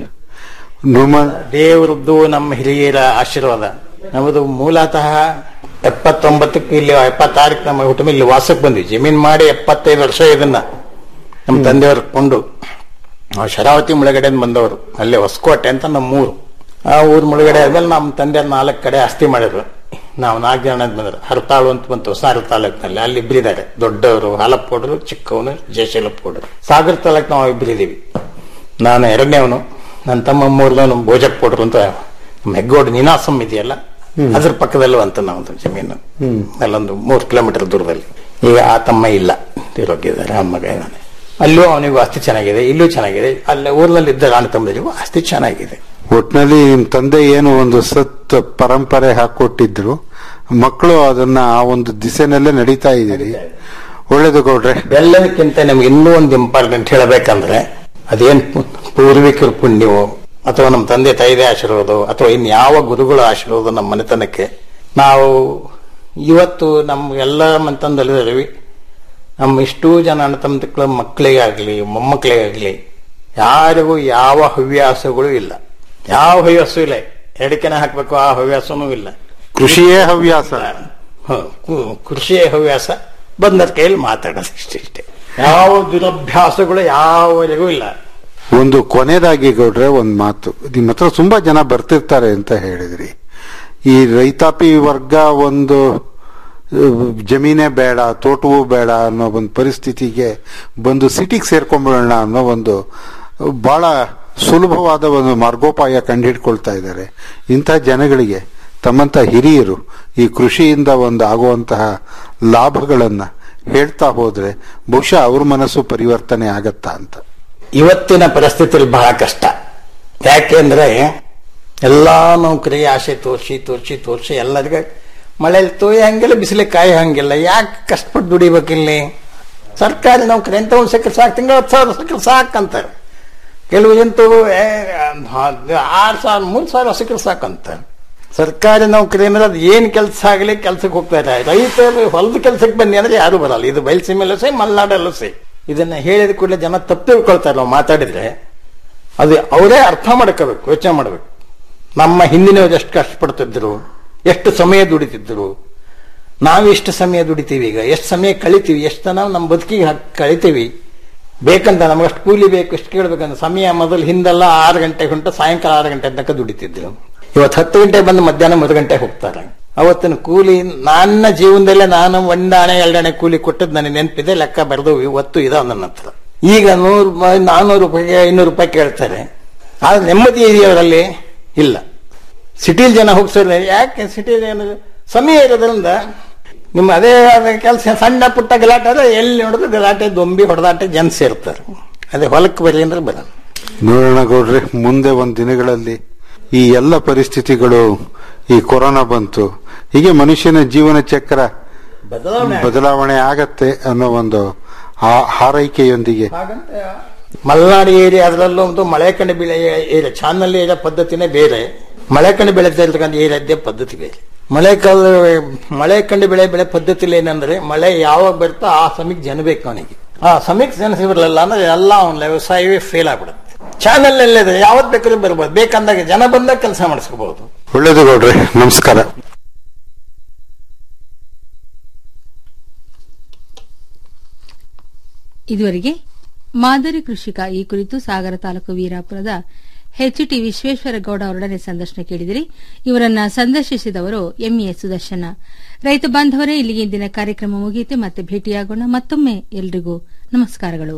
ನುಮ ದೇವರದ್ದು ನಮ್ಮ ಹಿರಿಯರ ಆಶೀರ್ವಾದ ನಮ್ಮದು ಮೂಲತಃ ಎಪ್ಪತ್ತೊಂಬತ್ತಕ್ಕೆ ಇಲ್ಲಿ ಎಪ್ಪತ್ತಾರಕ್ಕೆ ನಮ್ಮ ಕುಟುಂಬ ಇಲ್ಲಿ ವಾಸಕ್ಕೆ ಬಂದ್ವಿ ಜಮೀನ್ ಮಾಡಿ ಎಪ್ಪತ್ತೈದು ವರ್ಷ ಇದನ್ನ ನಮ್ಮ ತಂದೆಯವರು ಕೊಂಡು ನಾವು ಶರಾವತಿ ಮುಳುಗಡೆಯಿಂದ ಬಂದವರು ಅಲ್ಲಿ ಹೊಸಕೋಟೆ ಅಂತ ನಮ್ಮ ಊರು ಆ ಊರು ಮುಳುಗಡೆ ಆದ್ಮೇಲೆ ನಮ್ಮ ತಂದೆಯವ್ರು ನಾಲ್ಕು ಕಡೆ ಆಸ್ತಿ ಮಾಡಿದ್ರು ನಾವು ನಾಲ್ಕು ಜನ ಬಂದ್ರು ಹರತಾಳು ಅಂತ ಬಂತು ಹೊಸ ತಾಲೂಕಿನಲ್ಲಿ ಅಲ್ಲಿ ಇಬ್ಬರಿದ್ದಾರೆ ದೊಡ್ಡವರು ಹಾಲಪ್ಪೋಡ್ರು ಚಿಕ್ಕವನು ಜಯಶೀಲಪ್ಪೋಡ್ರು ಸಾಗರ್ ತಾಲೂಕು ನಾವು ಇಬ್ಬರಿದ್ದೀವಿ ನಾನು ಎರಡನೇವನು ನನ್ನ ತಮ್ಮ ಮೂರದವನು ಭೋಜಕ್ ಪೋಡ್ರು ಅಂತ ನಮ್ಮ ಹೆಗ್ಗೋಡು ನಿನಾಸಂ ಇದೆಯಲ್ಲ ಅದ್ರ ಪಕ್ಕದಲ್ಲೂ ಅಂತ ನಾವು ಜಮೀನು ಅಲ್ಲೊಂದು ಮೂರು ಕಿಲೋಮೀಟರ್ ದೂರದಲ್ಲಿ ಈಗ ಆ ತಮ್ಮ ಇಲ್ಲ ತಿರೋಗಿದ್ದಾರೆ ಆ ಮಗ ಇದ್ದಾನೆ ಅಲ್ಲೂ ಅವನಿಗೂ ಆಸ್ತಿ ಚೆನ್ನಾಗಿದೆ ಇಲ್ಲೂ ಚೆನ್ನಾಗಿದೆ ಅಲ್ಲ ಊರಿನಲ್ಲಿ ಇದ್ದ ಅಣ್ಣ ತಮ್ಮದಿರಿಗೂ ಆಸ್ತಿ ಚೆನ್ನಾಗಿದೆ ಒಟ್ನಲ್ಲಿ ನಿಮ್ ತಂದೆ ಏನು ಒಂದು ಸತ್ ಪರಂಪರೆ ಹಾಕೊಟ್ಟಿದ್ರು ಮಕ್ಕಳು ಅದನ್ನ ಆ ಒಂದು ದಿಸೆನಲ್ಲೇ ನಡೀತಾ ಇದ್ದೀರಿ ಒಳ್ಳೇದು ಗೌಡ್ರೆ ಎಲ್ಲದಕ್ಕಿಂತ ನಮ್ಗೆ ಇನ್ನೂ ಒಂದು ಇಂಪಾರ್ಟೆಂಟ್ ಹೇಳಬೇಕಂದ್ರೆ ಅದೇನ್ ಪು- ಪೂರ್ವಿಕರ ಪುಣ್ಯವೋ ಅಥವಾ ನಮ್ಮ ತಂದೆ ತಾಯಿದೆ ಆಶೀರ್ವಾದ ಅಥವಾ ಇನ್ ಯಾವ ಗುರುಗಳ ಆಶೀರ್ವಾದ ನಮ್ಮ ಮನೆತನಕ್ಕೆ ನಾವು ಇವತ್ತು ನಮ್ಮ ಎಲ್ಲ ಮನೆತನದಲ್ಲಿದ್ದೀವಿ ನಮ್ಮ ಇಷ್ಟೂ ಜನ ಅಣ್ಣ ತಮ್ಮಗಳ ಮಕ್ಕಳಿಗಾಗ್ಲಿ ಮೊಮ್ಮಕ್ಕಳಿಗಾಗ್ಲಿ ಯಾರಿಗೂ ಯಾವ ಹವ್ಯಾಸಗಳು ಇಲ್ಲ ಯಾವ ಹವ್ಯಾಸವೂ ಇಲ್ಲ ಎಡಕೆನೆ ಹಾಕ್ಬೇಕು ಆ ಹವ್ಯಾಸನೂ ಇಲ್ಲ ಕೃಷಿಯೇ ಹವ್ಯಾಸ ಹ, ಕು- ಕೃಷಿಯ ಹವ್ಯಾಸ ಬಂದರ ಕೈಯಲ್ಲಿ ಮಾತಾಡೋದು ಇಷ್ಟಿಷ್ಟೇ ಯಾವ ದುರಭ್ಯಾಸಗಳು ಯಾವರಿಗೂ ಇಲ್ಲ ಒಂದು ಕೊನೆಯದಾಗಿ ಗೌಡ್ರೆ ಒಂದ್ ಮಾತು ನಿಮ್ಮ ಹತ್ರ ತುಂಬಾ ಜನ ಬರ್ತಿರ್ತಾರೆ ಅಂತ ಹೇಳಿದ್ರಿ ಈ ರೈತಾಪಿ ವರ್ಗ ಒಂದು ಜಮೀನೇ ಬೇಡ ತೋಟವೂ ಬೇಡ ಅನ್ನೋ ಒಂದು ಪರಿಸ್ಥಿತಿಗೆ ಬಂದು ಸಿಟಿಗೆ ಸೇರ್ಕೊಂಡ್ಬಿಡೋಣ ಅನ್ನೋ ಒಂದು ಬಹಳ ಸುಲಭವಾದ ಒಂದು ಮಾರ್ಗೋಪಾಯ ಕಂಡುಹಿಡ್ಕೊಳ್ತಾ ಇದ್ದಾರೆ ಇಂಥ ಜನಗಳಿಗೆ ತಮ್ಮಂತ ಹಿರಿಯರು ಈ ಕೃಷಿಯಿಂದ ಒಂದು ಆಗುವಂತಹ ಲಾಭಗಳನ್ನ ಹೇಳ್ತಾ ಹೋದ್ರೆ ಬಹುಶಃ ಅವ್ರ ಮನಸ್ಸು ಪರಿವರ್ತನೆ ಆಗತ್ತಾ ಅಂತ ಇವತ್ತಿನ ಪರಿಸ್ಥಿತಿಯಲ್ಲಿ ಬಹಳ ಕಷ್ಟ ಯಾಕೆಂದ್ರೆ ಎಲ್ಲಾ ನೌಕರಿ ಆಸೆ ತೋರಿಸಿ ತೋರಿಸಿ ತೋರಿಸಿ ಎಲ್ಲರಿಗೆ ಮಳೆಯಲ್ಲಿ ತೋಯಿ ಹಂಗಿಲ್ಲ ಬಿಸಿಲಿಗೆ ಕಾಯಿ ಹಂಗಿಲ್ಲ ಯಾಕೆ ಕಷ್ಟಪಟ್ಟು ದುಡಿಬೇಕಿಲ್ಲಿ ಸರ್ಕಾರಿ ನೌಕರಿ ಅಂತ ಒಂದು ಸಿಕ್ಕರೆ ಸಾಕು ತಿಂಗಳ ಹತ್ತು ಸಾವಿರ ಸಿಕ್ಕರೆ ಸಾಕಂತಾರೆ ಕೆಲವು ಜಂತು ಏ, ಆರು ಸಾವಿರ ಮೂರು ಸಾವಿರ ಸಿಕ್ಕರೆ ಸಾಕಂತಾರೆ ಸರ್ಕಾರಿ ನೌಕರಿ ಅಂದ್ರೆ ಅದು ಏನ್ ಕೆಲಸ ಆಗಲಿ ಕೆಲ್ಸಕ್ಕೆ ಹೋಗ್ತಾರೆ ರೈತರು ಹೊಲದ ಕೆಲಸಕ್ಕೆ ಬನ್ನಿ ಅಂದ್ರೆ ಯಾರು ಬರಲ್ಲ ಇದು ಬಯಲುಸೀಮೆಲ್ಲೂ ಸೈ ಮಲೆನಾಡಲ್ಲೂ ಸೈ ಇದನ್ನ ಹೇಳಿದ ಕೂಡಲೇ ಜನ ತಪ್ಪು ತಿಳ್ಕೊಳ್ತಾರೆ ನಾವು ಮಾತಾಡಿದ್ರೆ ಅದು ಅವರೇ ಅರ್ಥ ಮಾಡ್ಕೋಬೇಕು ಯೋಚನೆ ಮಾಡಬೇಕು ನಮ್ಮ ಹಿಂದಿನವರು ಎಷ್ಟು ಕಷ್ಟಪಡ್ತಿದ್ರು ಎಷ್ಟು ಸಮಯ ದುಡಿತಿದ್ರು ನಾವು ಎಷ್ಟು ಸಮಯ ದುಡಿತೀವಿ ಈಗ ಎಷ್ಟು ಸಮಯ ಕಳಿತೀವಿ ಎಷ್ಟು ನಾವು ನಮ್ಮ ಬದುಕಿಗೆ ಹಾಕ್- ಕಳಿತೀವಿ ಬೇಕಂತ ನಮ್ಗೆ ಅಷ್ಟು ಕೂಲಿ ಬೇಕು ಎಷ್ಟು ಕೇಳ್ಬೇಕಂತ ಸಮಯ ಮೊದಲು ಹಿಂದೆಲ್ಲ ಆರು ಗಂಟೆ ಹೊಂಟು ಸಾಯಂಕಾಲ ಆರು ಗಂಟೆ ತನಕ ದುಡಿತಿದ್ರು ಇವತ್ತು ಹತ್ತು ಗಂಟೆ ಬಂದು ಮಧ್ಯಾಹ್ನ ಮೂರು ಗಂಟೆ ಹೋಗ್ತಾರೆ ಅವತ್ತಿನ ಕೂಲಿ ನನ್ನ ಜೀವನದಲ್ಲೇ ನಾನು ಒಂದಾಣೆ ಎರಡಣೆ ಕೂಲಿ ಕೊಟ್ಟದ್ದು ನನಗೆ ನೆನಪಿದೆ ಲೆಕ್ಕ ಬರೆದು ಇವತ್ತು ಇದೆ ನನ್ನ ಹತ್ರ ಈಗ ನೂರು ರೂಪಾಯಿ ನಾನ್ನೂರು ರೂಪಾಯಿಗೆ ಐನೂರು ರೂಪಾಯಿ ಕೇಳ್ತಾರೆ ಆದ್ರೆ ನೆಮ್ಮದಿ ಇದೆಯವರಲ್ಲಿ ಇಲ್ಲ ಸಿಟಿಲ್ ಜನ ಹೋಗ್ತಾರೆ ಯಾಕೆ ಸಿಟಿ ಜನ ಸಮಯ ಇರೋದ್ರಿಂದ ನಿಮ್ಮ ಅದೇ ಕೆಲಸ ಸಣ್ಣ ಪುಟ್ಟ ಗಲಾಟೆ ಆದ್ರೆ ಎಲ್ಲಿ ನೋಡಿದ್ರು ಗಲಾಟೆ ದೊಂಬಿ ಹೊಡೆದಾಟ ಜನ ಸೇರ್ತಾರೆ ಅದೇ ಹೊಲಕ್ಕೆ ಬರಲಿ ಅಂದ್ರೆ ಬರಲ್ಲ ನೋಡೋಣ ಗೌಡ್ರೆ ಮುಂದೆ ಒಂದ್ ದಿನಗಳಲ್ಲಿ ಈ ಎಲ್ಲ ಪರಿಸ್ಥಿತಿಗಳು ಈ ಕೊರೋನಾ ಬಂತು ಹೀಗೆ ಮನುಷ್ಯನ ಜೀವನ ಚಕ್ರ ಬದಲಾವಣೆ ಬದಲಾವಣೆ ಆಗತ್ತೆ ಅನ್ನೋ ಒಂದು ಆ- ಹಾರೈಕೆಯೊಂದಿಗೆ ಮಲೆನಾಡು ಏರಿಯಾ ಅದರಲ್ಲೂ ಒಂದು ಮಳೆ ಕಣ್ಣು ಬೆಳೆ ಏರಿಯಾ ಚಾನಲ್ ಏರಿಯಾ ಪದ್ಧತಿನೇ ಬೇರೆ ಮಳೆ ಕಣ್ಣು ಬೆಳೀತಾ ಇರ್ತಕ್ಕಂಥ ಏರಿಯಾದ್ದೇ ಪದ್ಧತಿ ಬೇರೆ ಮಳೆ ಕಾಲ ಮಳೆ ಕಂಡು ಬೆಳೆ ಬೆಳೆ ಪದ್ಧತಿಲಿ ಏನಂದ್ರೆ ಮಳೆ ಯಾವಾಗ ಬರುತ್ತೋ ಆ ಸಮಯಕ್ಕೆ ಜನ ಬೇಕು ಅವನಿಗೆ ಆ ಸಮಯಕ್ಕೆ ಜನ ಸಿಗಲಿಲ್ಲ ಅಂದ್ರೆ ಎಲ್ಲ ಅವನ ವ್ಯವಸಾಯವೇ ಫೇಲ್ ಆಗ್ಬಿಡುತ್ತೆ ಚಾನಲ್ ಇದೆ ಯಾವತ್ ಬೇಕಾದ್ರೂ ಬರ್ಬೋದು ಬೇಕಂದಾಗ ಜನ ಬಂದಾಗ ಕೆಲಸ ಮಾಡಿಸ್ಕೋಬಹುದು ಒಳ್ಳೇದು ಗೌಡ್ರೆ ನಮಸ್ಕಾರ ಇದುವರೆಗೆ ಮಾದರಿ ಕೃಷಿಕ ಈ ಕುರಿತು ಸಾಗರ ತಾಲೂಕು ವೀರಾಪುರದ ಎಚ್ಟಿ ವಿಶ್ವೇಶ್ವರಗೌಡ ಅವರೊಡನೆ ಸಂದರ್ಶನ ಕೇಳಿದಿರಿ ಇವರನ್ನ ಸಂದರ್ಶಿಸಿದವರು ಎಂಎ ಸುದರ್ಶನ ರೈತ ಬಾಂಧವರೇ ಇಲ್ಲಿಗೆ ಇಂದಿನ ಕಾರ್ಯಕ್ರಮ ಮುಗಿಯುತ್ತೆ ಮತ್ತೆ ಭೇಟಿಯಾಗೋಣ ಮತ್ತೊಮ್ಮೆ ಎಲ್ರಿಗೂ ನಮಸ್ಕಾರಗಳು